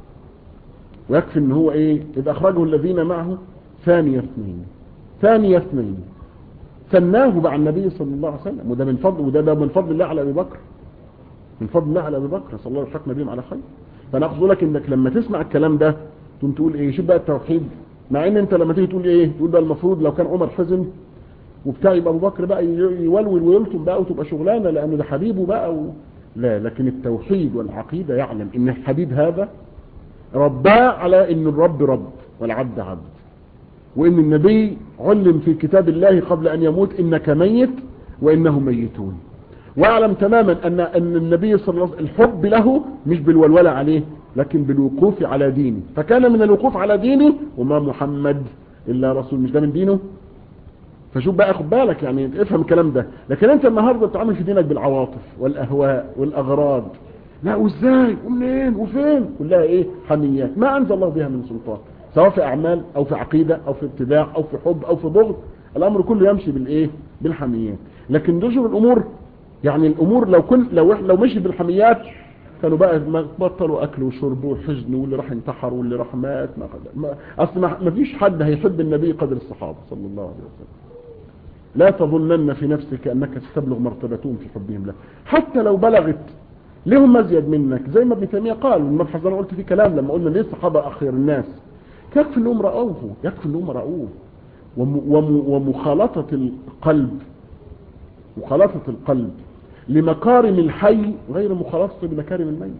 ويكفي ان هو ايه اذ اخرجه الذين معه ثاني اثنين ثاني اثنين ثناه مع النبي صلى الله عليه وسلم وده من فضل وده ده من فضل الله على ابي بكر من فضل الله على ابي بكر صلى الله عليه وسلم بهم على خير فانا اقصد لك انك لما تسمع الكلام ده تقوم تقول ايه شوف بقى التوحيد مع ان انت لما تيجي تقول ايه تقول بقى المفروض لو كان عمر حزن وبتاع يبقى ابو بكر بقى يولول ويلطم بقى وتبقى شغلانه لانه ده حبيبه بقى و... لا لكن التوحيد والعقيده يعلم ان الحبيب هذا رباه على ان الرب رب والعبد عبد وان النبي علم في كتاب الله قبل ان يموت انك ميت وانهم ميتون واعلم تماما ان ان النبي صلى الله عليه وسلم الحب له مش بالولوله عليه لكن بالوقوف على دينه فكان من الوقوف على دينه وما محمد الا رسول مش ده من دينه فشوف بقى خد بالك يعني افهم الكلام ده لكن انت النهارده بتعامل في دينك بالعواطف والاهواء والاغراض لا وازاي ومنين وفين كلها ايه حميات ما انزل الله بها من سلطان سواء في اعمال او في عقيدة او في ابتداع او في حب او في بغض الامر كله يمشي بالايه بالحميات لكن دجر الامور يعني الامور لو كل لو لو مشي بالحميات كانوا بقى بطلوا اكل وشرب وحزن واللي راح انتحر واللي راح مات ما ما اصل ما فيش حد هيحب النبي قدر الصحابه صلى الله عليه وسلم لا تظنن في نفسك انك ستبلغ مرتبتهم في حبهم له حتى لو بلغت لهم مزيد منك زي ما ابن تيميه قال المبحث انا قلت فيه كلام لما قلنا ليه الصحابه اخير الناس يكفي انهم راوه يكفي انهم راوه ومخالطه القلب مخالطه القلب لمكارم الحي غير مخالطته بمكارم الميت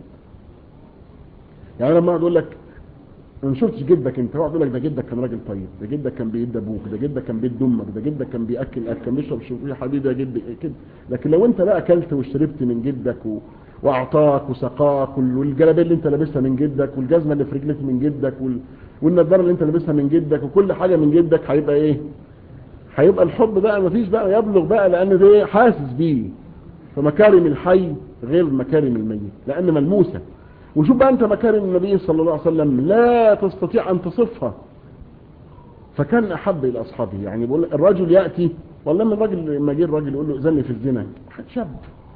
يعني لما اقول لك ما شفتش جدك انت اقعد اقول لك ده جدك كان راجل طيب ده جدك كان بيد ابوك ده جدك كان بيد امك ده جدك كان بياكل اكل كان بيشرب شرب يا حبيبي يا جدي كده لكن لو انت بقى اكلت وشربت من جدك و... واعطاك وسقاك والجلابيه اللي انت لابسها من جدك والجزمه اللي في رجلك من جدك وال... والنضاره اللي انت لابسها من جدك وكل حاجه من جدك هيبقى ايه هيبقى الحب بقى مفيش بقى يبلغ بقى لان ده حاسس بيه فمكارم الحي غير مكارم الميت لان ملموسه وشوف بقى انت مكارم النبي صلى الله عليه وسلم لا تستطيع ان تصفها فكان احب الى اصحابه يعني بقول الرجل ياتي والله من الراجل لما جه الراجل يقول له اذني في الزنا شاب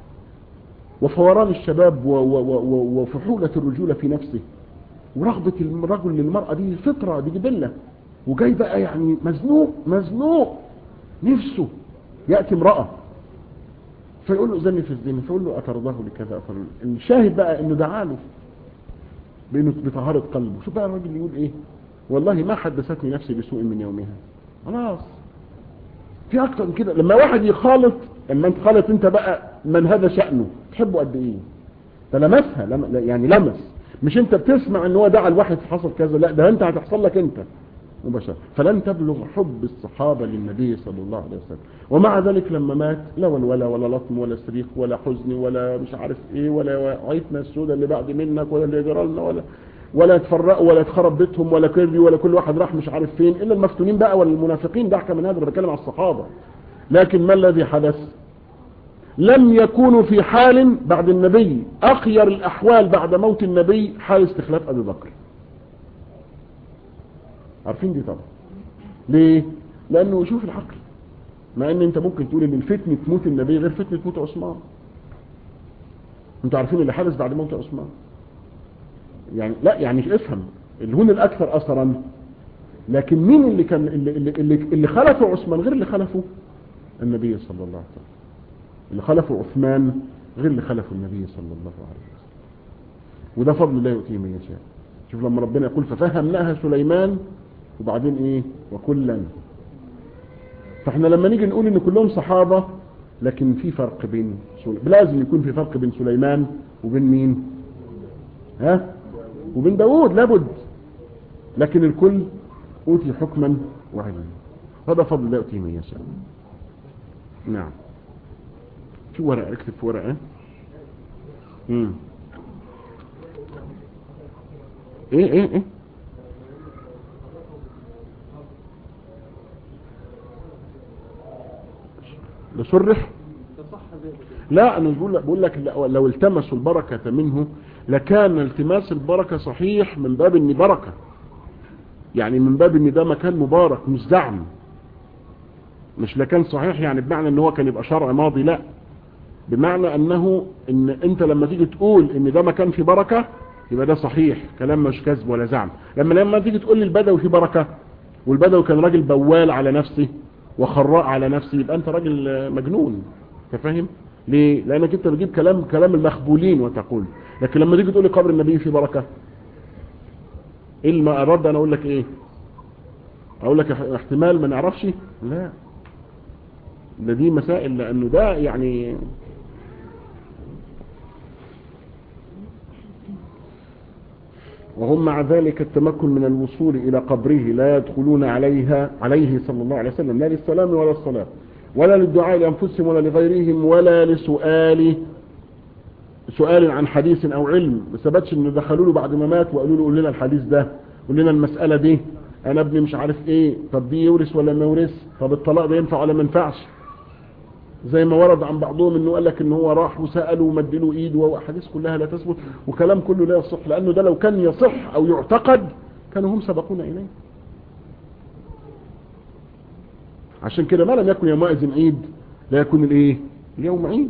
وفوران الشباب وفحولة الرجولة في نفسه ورغبة الرجل للمرأة دي فطرة دي جبلة وجاي بقى يعني مزنوق مزنوق نفسه يأتي امرأة فيقول له زني في الزنا فيقول له أترضاه لكذا أترضاه الشاهد بقى انه دعاله بانه بطهارة قلبه شوف بقى الراجل يقول ايه والله ما حدثتني نفسي بسوء من يومها خلاص في اكتر من كده لما واحد يخالط لما انت خالط انت بقى من هذا شأنه تحبه قد ايه ده لمسها لم... يعني لمس مش انت بتسمع ان هو دعا الواحد حصل كذا لا ده انت هتحصل لك انت مباشرة فلن تبلغ حب الصحابة للنبي صلى الله عليه وسلم ومع ذلك لما مات لا ولا ولا لطم ولا صريخ ولا حزن ولا مش عارف ايه ولا عيتنا السودة اللي بعد منك ولا اللي جرى لنا ولا ولا يتفرقوا ولا يتخرب بيتهم ولا كربي ولا كل واحد راح مش عارف فين الا المفتونين بقى ولا المنافقين ده من هذا بتكلم على الصحابة لكن ما الذي حدث لم يكونوا في حال بعد النبي اخير الاحوال بعد موت النبي حال استخلاف ابي بكر عارفين دي طبعا ليه لانه شوف العقل مع ان انت ممكن تقول ان الفتنة موت النبي غير فتنة موت عثمان انتوا عارفين اللي حدث بعد موت عثمان يعني لا يعني افهم الهون الاكثر اثرا لكن مين اللي كان اللي, اللي, اللي, اللي خلفه عثمان غير اللي خلفه النبي صلى الله عليه وسلم اللي خلفه عثمان غير اللي خلفه النبي صلى الله عليه وسلم وده فضل الله يؤتيه من يشاء شوف لما ربنا يقول ففهمناها سليمان وبعدين ايه وكلا فاحنا لما نيجي نقول ان كلهم صحابة لكن في فرق بين سليمان لازم يكون في فرق بين سليمان وبين مين ها وبين داود لابد لكن الكل اوتي حكما وعلما هذا فضل الله يؤتيه من يشاء نعم في ورقة اكتب في ورقة امم ايه ايه ايه لصرح لا انا بقول لك بقول لك لو التمسوا البركة منه لكان التماس البركة صحيح من باب ان بركة يعني من باب ان ده مكان مبارك مش زعم مش لكان صحيح يعني بمعنى ان هو كان يبقى شرع ماضي لا بمعنى انه ان انت لما تيجي تقول ان ده مكان فيه بركة يبقى ده صحيح كلام مش كذب ولا زعم لما لما تيجي تقول لي البدوي فيه بركة والبدوي كان راجل بوال على نفسه وخراء على نفسه يبقى انت راجل مجنون انت فاهم ليه لانك انت بتجيب كلام كلام المخبولين وتقول لكن لما تيجي تقول لي قبر النبي فيه بركة ايه اللي ارد انا اقول لك ايه اقول لك احتمال ما نعرفش لا ده دي مسائل لانه ده يعني وهم مع ذلك التمكن من الوصول إلى قبره لا يدخلون عليها عليه صلى الله عليه وسلم لا للسلام ولا الصلاة ولا للدعاء لأنفسهم ولا لغيرهم ولا لسؤال سؤال عن حديث أو علم ما ثبتش إنه دخلوا له بعد ما مات وقالوا له قول لنا الحديث ده قول لنا المسألة دي أنا ابني مش عارف إيه طب دي يورث ولا ما يورث طب الطلاق ده ينفع ولا ما ينفعش زي ما ورد عن بعضهم انه قال لك ان هو راح وسأله ومد له ايده واحاديث كلها لا تثبت وكلام كله لا يصح لانه ده لو كان يصح او يعتقد كانوا هم سبقونا إليه عشان كده ما لم يكن يومئذ عيد لا يكون الايه اليوم عيد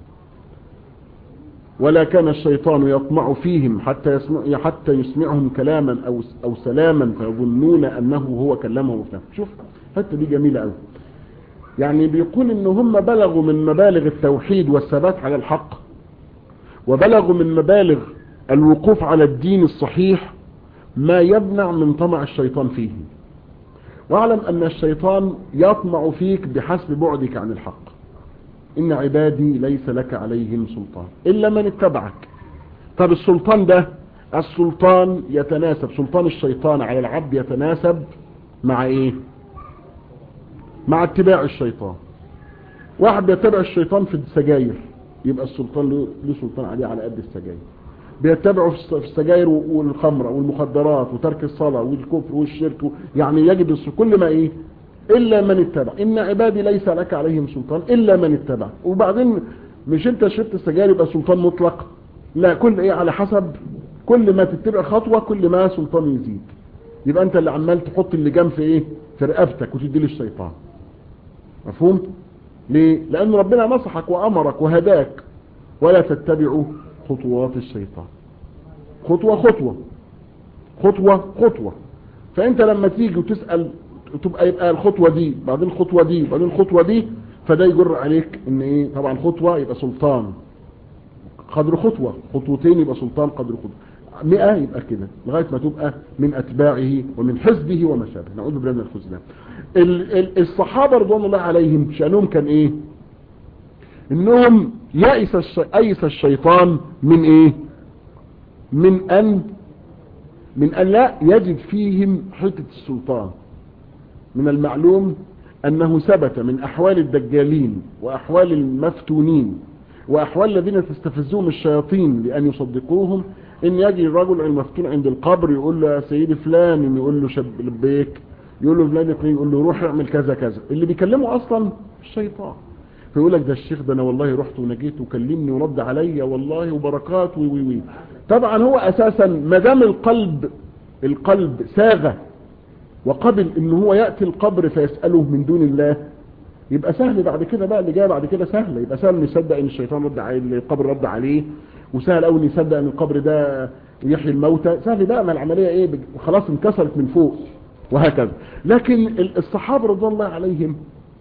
ولا كان الشيطان يطمع فيهم حتى يسمع حتى يسمعهم كلاما او او سلاما فيظنون انه هو كلمهم في نفسه شوف الحته دي جميله قوي يعني بيقول ان هم بلغوا من مبالغ التوحيد والثبات على الحق وبلغوا من مبالغ الوقوف على الدين الصحيح ما يمنع من طمع الشيطان فيه واعلم ان الشيطان يطمع فيك بحسب بعدك عن الحق ان عبادي ليس لك عليهم سلطان الا من اتبعك طب السلطان ده السلطان يتناسب سلطان الشيطان على العبد يتناسب مع ايه مع اتباع الشيطان واحد بيتبع الشيطان في السجاير يبقى السلطان له سلطان عليه على قد السجاير بيتبعوا في السجاير والخمرة والمخدرات وترك الصلاة والكفر والشرك يعني يجب كل ما ايه الا من اتبع ان عبادي ليس لك عليهم سلطان الا من اتبع وبعدين مش انت شربت السجاير يبقى سلطان مطلق لا كل ايه على حسب كل ما تتبع خطوة كل ما سلطان يزيد يبقى انت اللي عمال تحط اللجام في ايه في رقبتك وتدي للشيطان مفهوم ليه لان ربنا نصحك وامرك وهداك ولا تتبعوا خطوات الشيطان خطوة خطوة خطوة خطوة فانت لما تيجي وتسأل تبقى يبقى الخطوة دي بعدين الخطوة دي بعدين الخطوة دي فده يجر عليك ان ايه طبعا خطوة يبقى سلطان قدر خطوة خطوتين يبقى سلطان قدر خطوة مئة يبقى كده لغاية ما تبقى من اتباعه ومن حزبه وما شابه نعوذ بالله من الخزلان الصحابة رضوان الله عليهم شأنهم كان ايه انهم يأس الش... أيس الشيطان من ايه من ان من ان لا يجد فيهم حتة السلطان من المعلوم انه ثبت من احوال الدجالين واحوال المفتونين واحوال الذين تستفزهم الشياطين لان يصدقوهم ان يجي الرجل المفتون عند القبر يقول له يا سيدي فلان يقول له شب لبيك يقول له فلان يقول له روح اعمل كذا كذا اللي بيكلمه اصلا الشيطان فيقول لك ده الشيخ ده انا والله رحت ونجيت وكلمني ورد عليا والله وبركات وي وي وي طبعا هو اساسا ما دام القلب القلب ساغ وقبل ان هو ياتي القبر فيساله من دون الله يبقى سهل بعد كده بقى اللي جاي بعد كده سهل يبقى سهل ان يصدق ان الشيطان رد عليه القبر رد عليه وسهل قوي ان يصدق ان القبر ده يحيي الموتى سهل بقى ما العمليه ايه خلاص انكسرت من فوق وهكذا لكن الصحابه رضي الله عليهم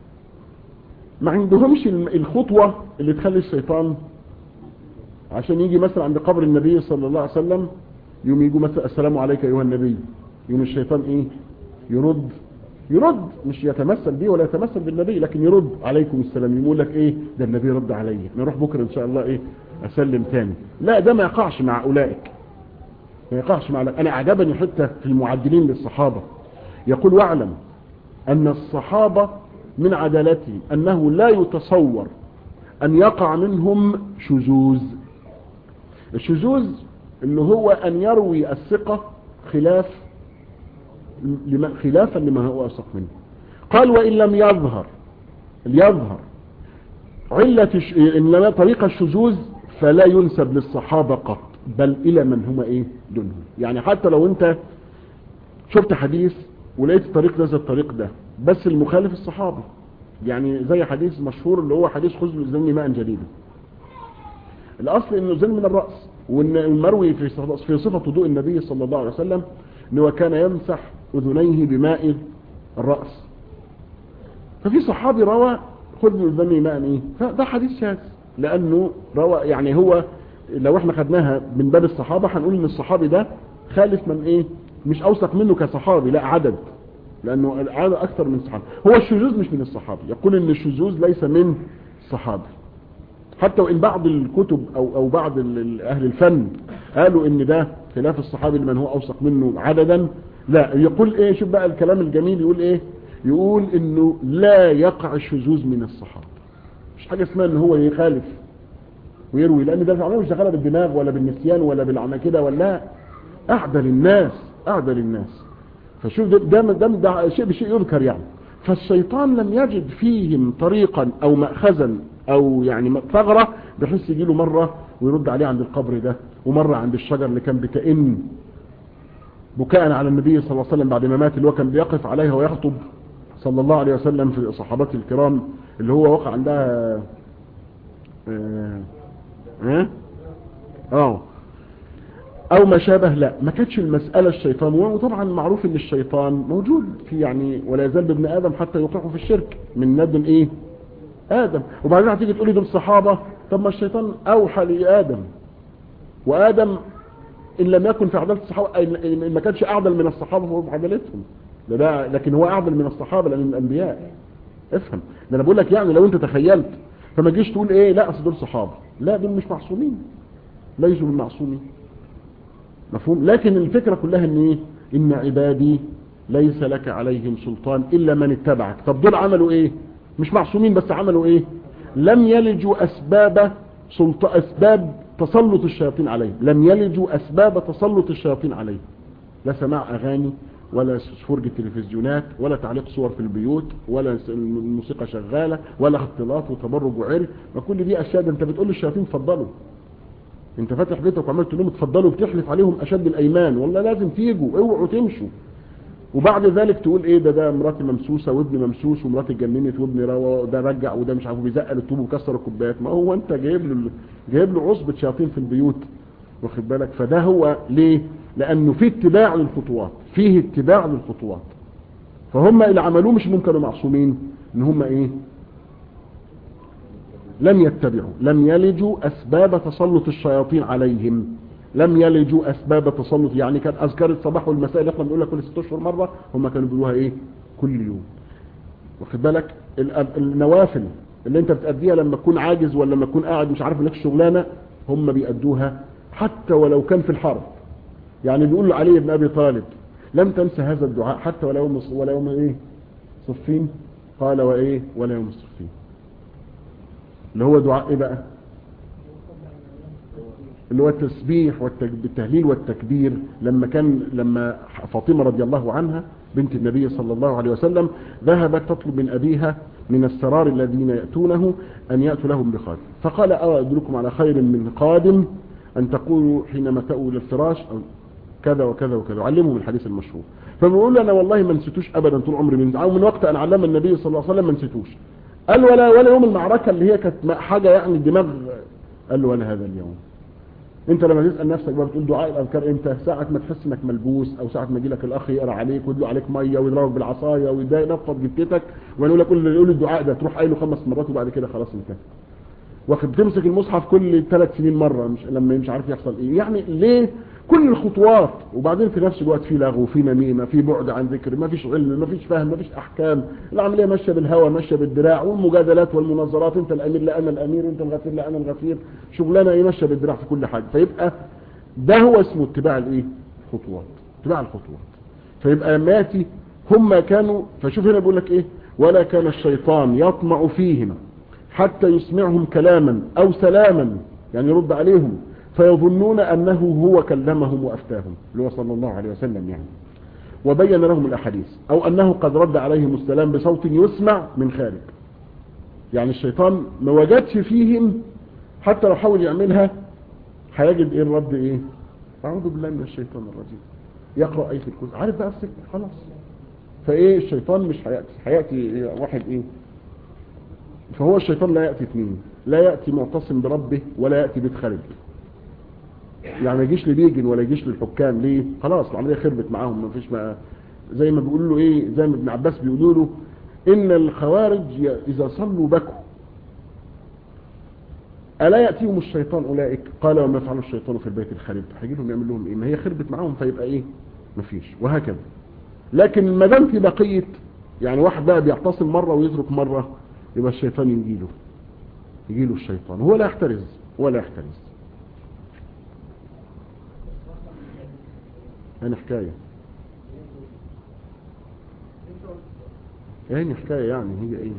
ما عندهمش الخطوة اللي تخلي الشيطان عشان يجي مثلا عند قبر النبي صلى الله عليه وسلم يوم يجوا مثلا السلام عليك ايها النبي يوم الشيطان ايه يرد يرد مش يتمثل بيه ولا يتمثل بالنبي لكن يرد عليكم السلام يقول لك ايه ده النبي رد عليا نروح بكره ان شاء الله ايه اسلم تاني لا ده ما يقعش مع اولئك ما يقعش مع انا اعجبني حتى في المعدلين للصحابه يقول واعلم ان الصحابه من عدالته أنه لا يتصور أن يقع منهم شذوذ الشذوذ اللي هو أن يروي الثقة خلاف لما خلافا لما هو أثق منه قال وإن لم يظهر يظهر علة ش... إنما طريق الشذوذ فلا ينسب للصحابة قط بل إلى من هم إيه دونهم يعني حتى لو أنت شفت حديث ولقيت الطريق ده زي الطريق ده بس المخالف الصحابة يعني زي حديث مشهور اللي هو حديث خذ الزن ماء جديدا الاصل انه زن من الرأس وان المروي في في صفة وضوء النبي صلى الله عليه وسلم انه كان يمسح اذنيه بماء الرأس ففي صحابي روى خذ الزن ماء ايه فده حديث شاذ لانه روى يعني هو لو احنا خدناها من باب الصحابة هنقول ان الصحابي ده خالف من ايه مش اوثق منه كصحابي لا عدد لانه العادة اكثر من صحابي هو الشذوذ مش من الصحابي يقول ان الشذوذ ليس من الصحابي حتى وان بعض الكتب او او بعض اهل الفن قالوا ان ده خلاف الصحابي لمن هو اوثق منه عددا لا يقول ايه شوف بقى الكلام الجميل يقول ايه يقول انه لا يقع الشذوذ من الصحابة مش حاجة اسمها ان هو يخالف ويروي لان ده مش شغاله بالدماغ ولا بالنسيان ولا بالعمى كده ولا اعدل الناس اعدل الناس فشوف ده ده, ده, ده شيء بشيء يذكر يعني فالشيطان لم يجد فيهم طريقا او مأخذا او يعني ثغرة بحيث يجي له مرة ويرد عليه عند القبر ده ومرة عند الشجر اللي كان بكأن بكاء على النبي صلى الله عليه وسلم بعد ما مات اللي هو كان بيقف عليها ويخطب صلى الله عليه وسلم في صحابته الكرام اللي هو وقع عندها اه اه, آه. او ما شابه لا ما كانتش المسألة الشيطان وطبعا معروف ان الشيطان موجود في يعني ولا يزال بابن ادم حتى يوقعه في الشرك من ندم ايه ادم وبعدين هتيجي تقولي دول صحابة طب ما الشيطان اوحى لادم وادم ان لم يكن في عدالة الصحابة ما كانش اعدل من الصحابة فهو بعدالتهم ده لكن هو اعدل من الصحابة لان الانبياء افهم ده انا بقول لك يعني لو انت تخيلت فما تجيش تقول ايه لا اصل دول صحابة لا دول مش معصومين ليسوا من معصومين مفهوم لكن الفكرة كلها ان ايه ان عبادي ليس لك عليهم سلطان الا من اتبعك طب دول عملوا ايه مش معصومين بس عملوا ايه لم يلجوا اسباب سلط... اسباب تسلط الشياطين عليهم لم يلجوا اسباب تسلط الشياطين عليهم لا سماع اغاني ولا فرجة تلفزيونات ولا تعليق صور في البيوت ولا الموسيقى شغالة ولا اختلاط وتبرج وعرق ما كل دي اشياء ده انت بتقول للشياطين اتفضلوا انت فاتح بيتك وعمال تقول لهم اتفضلوا بتحلف عليهم اشد الايمان والله لازم تيجوا اوعوا تمشوا وبعد ذلك تقول ايه ده ده مراتي ممسوسه وابني ممسوس ومراتي اتجننت وابني روى ده رجع وده مش عارف بيزقل الطوب وكسر الكوبايات ما هو انت جايب له جايب له عصبه شياطين في البيوت واخد بالك فده هو ليه لانه في اتباع للخطوات فيه اتباع للخطوات فهم اللي عملوه مش ممكن معصومين ان هم ايه لم يتبعوا لم يلجوا أسباب تسلط الشياطين عليهم لم يلجوا أسباب تسلط يعني كان أذكار الصباح والمساء اللي احنا بنقولها كل ست اشهر مرة هم كانوا بيقولوها ايه كل يوم واخد بالك النوافل اللي انت بتأديها لما تكون عاجز ولا لما تكون قاعد مش عارف لك شغلانة هم بيأدوها حتى ولو كان في الحرب يعني بيقول له علي بن أبي طالب لم تنسى هذا الدعاء حتى ولا يوم ولا يوم ايه صفين قال وايه ولا يوم الصفين اللي هو دعاء ايه بقى اللي هو التسبيح والتهليل والتكبير لما كان لما فاطمة رضي الله عنها بنت النبي صلى الله عليه وسلم ذهبت تطلب من أبيها من السرار الذين يأتونه أن يأتوا لهم بخادم فقال أرى أدلكم على خير من قادم أن تقولوا حينما تأووا إلى الفراش أو كذا وكذا وكذا علمهم الحديث المشهور فبيقول أنا والله ما نسيتوش أبدا طول عمري من أو من وقت أن علم النبي صلى الله عليه وسلم ما نسيتوش قال ولا ولا يوم المعركة اللي هي كانت حاجة يعني الدماغ قال له ولا هذا اليوم انت لما تسأل نفسك بقى بتقول دعاء الاذكار امتى ساعة ما تحس انك ملبوس او ساعة ما يجي لك الاخ يقرا عليك ويدلو عليك ميه ويضربك بالعصايه ويضايق نفض جبتك ونقول لك كل يقول الدعاء ده تروح قايله خمس مرات وبعد كده خلاص انتهى واخد تمسك المصحف كل ثلاث سنين مرة مش لما مش عارف يحصل ايه يعني ليه كل الخطوات وبعدين في نفس الوقت في لغو في نميمة في بعد عن ذكر ما فيش علم ما فيش فهم ما فيش احكام العملية ماشية بالهوى ماشية بالدراع والمجادلات والمناظرات انت الامير لا انا الامير انت الغفير لا انا الغفير شغلانة ايه ماشية بالدراع في كل حاجة فيبقى ده هو اسمه اتباع الايه خطوات اتباع الخطوات فيبقى ماتي هم كانوا فشوف هنا بيقول لك ايه ولا كان الشيطان يطمع فيهم حتى يسمعهم كلاما او سلاما يعني يرد عليهم فيظنون انه هو كلمهم وافتاهم اللي هو صلى الله عليه وسلم يعني وبين لهم الاحاديث او انه قد رد عليهم السلام بصوت يسمع من خارج يعني الشيطان ما وجدش فيهم حتى لو حاول يعملها هيجد ايه الرد ايه اعوذ بالله من الشيطان الرجيم يقرأ ايه في الكتب عارف بقى السكة خلاص فايه الشيطان مش هيأتي هيأتي واحد ايه فهو الشيطان لا يأتي اثنين لا يأتي معتصم بربه ولا يأتي بيت خارج يعني ما يجيش لبيجن ولا يجيش للحكام ليه خلاص العملية خربت معاهم ما فيش ما زي ما بيقولوا له ايه زي ما ابن عباس بيقولوا له ان الخوارج اذا صلوا بكوا ألا يأتيهم الشيطان أولئك قال وما يفعل الشيطان في البيت الخريب هيجي لهم يعمل لهم إيه ما هي خربت معاهم فيبقى إيه مفيش وهكذا لكن ما دام في بقية يعني واحد بقى بيعتصم مرة ويترك مرة يبقى الشيطان يجي له يجي له الشيطان هو لا يحترز ولا يحترز يعني حكاية يعني حكاية يعني هي ايه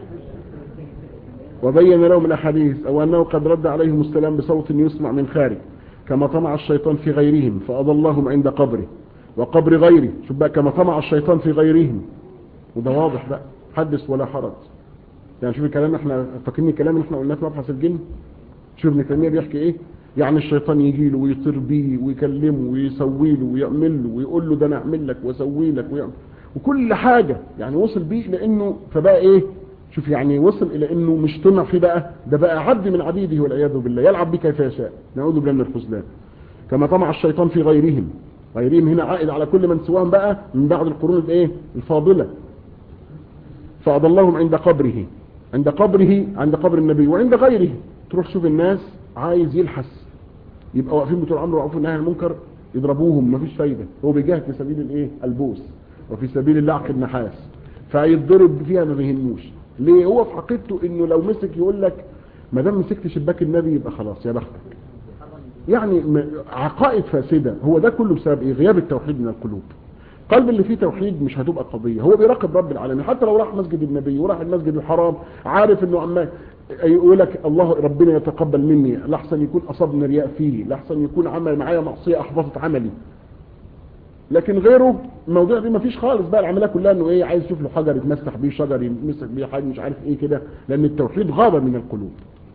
وبين لهم الأحاديث أو أنه قد رد عليهم السلام بصوت يسمع من خارج كما طمع الشيطان في غيرهم فأضلهم عند قبره وقبر غيره شوف بقى كما طمع الشيطان في غيرهم وده واضح بقى حدث ولا حرج يعني شوف الكلام احنا فاكرين الكلام اللي احنا قلناه في مبحث الجن شوف ابن تيميه بيحكي ايه يعني الشيطان يجي له ويطير بيه ويكلمه ويسوي له ويعمل له ويقول له ده انا اعمل لك واسوي لك ويعمل وكل حاجة يعني وصل بيه لانه فبقى ايه شوف يعني وصل الى انه مش طمع فيه بقى ده بقى عبد من عبيده والعياذ بالله يلعب بيه كيف يشاء نعوذ بالله من الخذلان كما طمع الشيطان في غيرهم غيرهم هنا عائد على كل من سواهم بقى من بعد القرون الايه الفاضلة فأضلهم عند قبره عند قبره عند قبر النبي وعند غيره تروح شوف الناس عايز يلحس يبقى واقفين بتوع الامر وعفوا النهي عن المنكر يضربوهم مفيش فايدة هو بيجاهد في سبيل الايه البوس وفي سبيل اللعق النحاس فيتضرب فيها ما بيهموش ليه هو في حقيقته انه لو مسك يقول لك ما دام مسكت شباك النبي يبقى خلاص يا بختك يعني م- عقائد فاسدة هو ده كله بسبب ايه غياب التوحيد من القلوب قلب اللي فيه توحيد مش هتبقى قضية هو بيراقب رب العالمين حتى لو راح مسجد النبي وراح المسجد الحرام عارف انه عمال يقول لك الله ربنا يتقبل مني لحسن يكون اصابني رياء فيه لحسن يكون عمل معايا معصية احبطت عملي لكن غيره الموضوع دي مفيش خالص بقى العمليه كلها انه ايه عايز يشوف له حجر يتمسح بيه شجر يمسك بيه حاجه مش عارف ايه كده لان التوحيد غاب من القلوب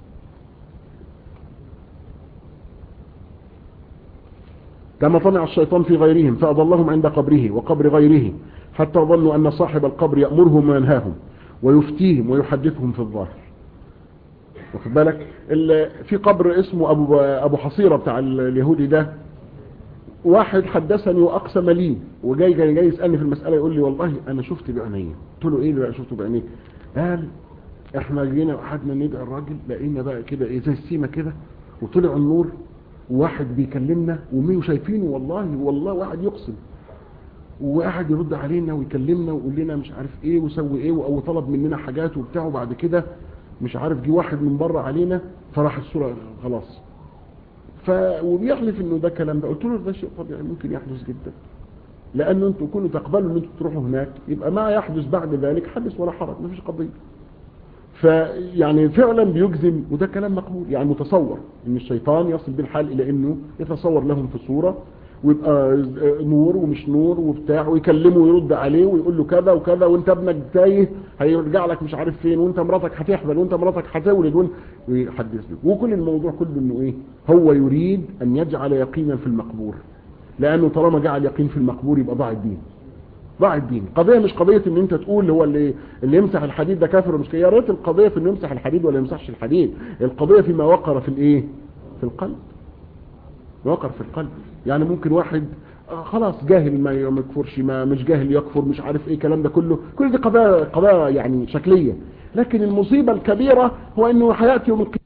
كما طمع الشيطان في غيرهم فأضلهم عند قبره وقبر غيره حتى ظنوا أن صاحب القبر يأمرهم وينهاهم ويفتيهم ويحدثهم في الظاهر واخد بالك ال- في قبر اسمه أبو, أبو حصيرة بتاع ال- اليهودي ده واحد حدثني وأقسم لي وجاي جاي, جاي يسألني في المسألة يقول لي والله أنا شفت بعيني قلت له إيه اللي بقى شفته بعيني قال احنا جينا وقعدنا ندعي الراجل لقينا بقى كده ايه زي السيمة كده وطلع النور وواحد بيكلمنا ومين شايفينه والله والله واحد يقسم وقاعد يرد علينا ويكلمنا ويقول لنا مش عارف ايه وسوي ايه او طلب مننا حاجات وبتاع وبعد كده مش عارف جه واحد من بره علينا فراح الصورة خلاص ف وبيحلف انه ده كلام ده قلت له ده شيء طبيعي ممكن يحدث جدا لان انتوا كنتوا تقبلوا ان انتوا تروحوا هناك يبقى ما يحدث بعد ذلك حدث ولا حرج مفيش قضيه فيعني فعلا بيجزم وده كلام مقبول يعني متصور ان الشيطان يصل بالحال الى انه يتصور لهم في صورة ويبقى نور ومش نور وبتاع ويكلمه ويرد عليه ويقول له كذا وكذا وانت ابنك تايه هيرجع لك مش عارف فين وانت مراتك هتحبل وانت مراتك هتولد وانت ويحدث له وكل الموضوع كله انه ايه هو يريد ان يجعل يقينا في المقبور لانه طالما جعل يقين في المقبور يبقى ضاع الدين ضاع الدين قضية مش قضية ان انت تقول هو اللي اللي يمسح الحديد ده كافر ومش كافر. يا ريت القضية في انه يمسح الحديد ولا يمسحش الحديد القضية فيما وقر في الايه في القلب وقر في القلب يعني ممكن واحد آه خلاص جاهل ما يكفرش ما مش جاهل يكفر مش عارف ايه الكلام ده كله كل دي قضايا قضايا يعني شكلية لكن المصيبة الكبيرة هو انه هياتي يوم القيامة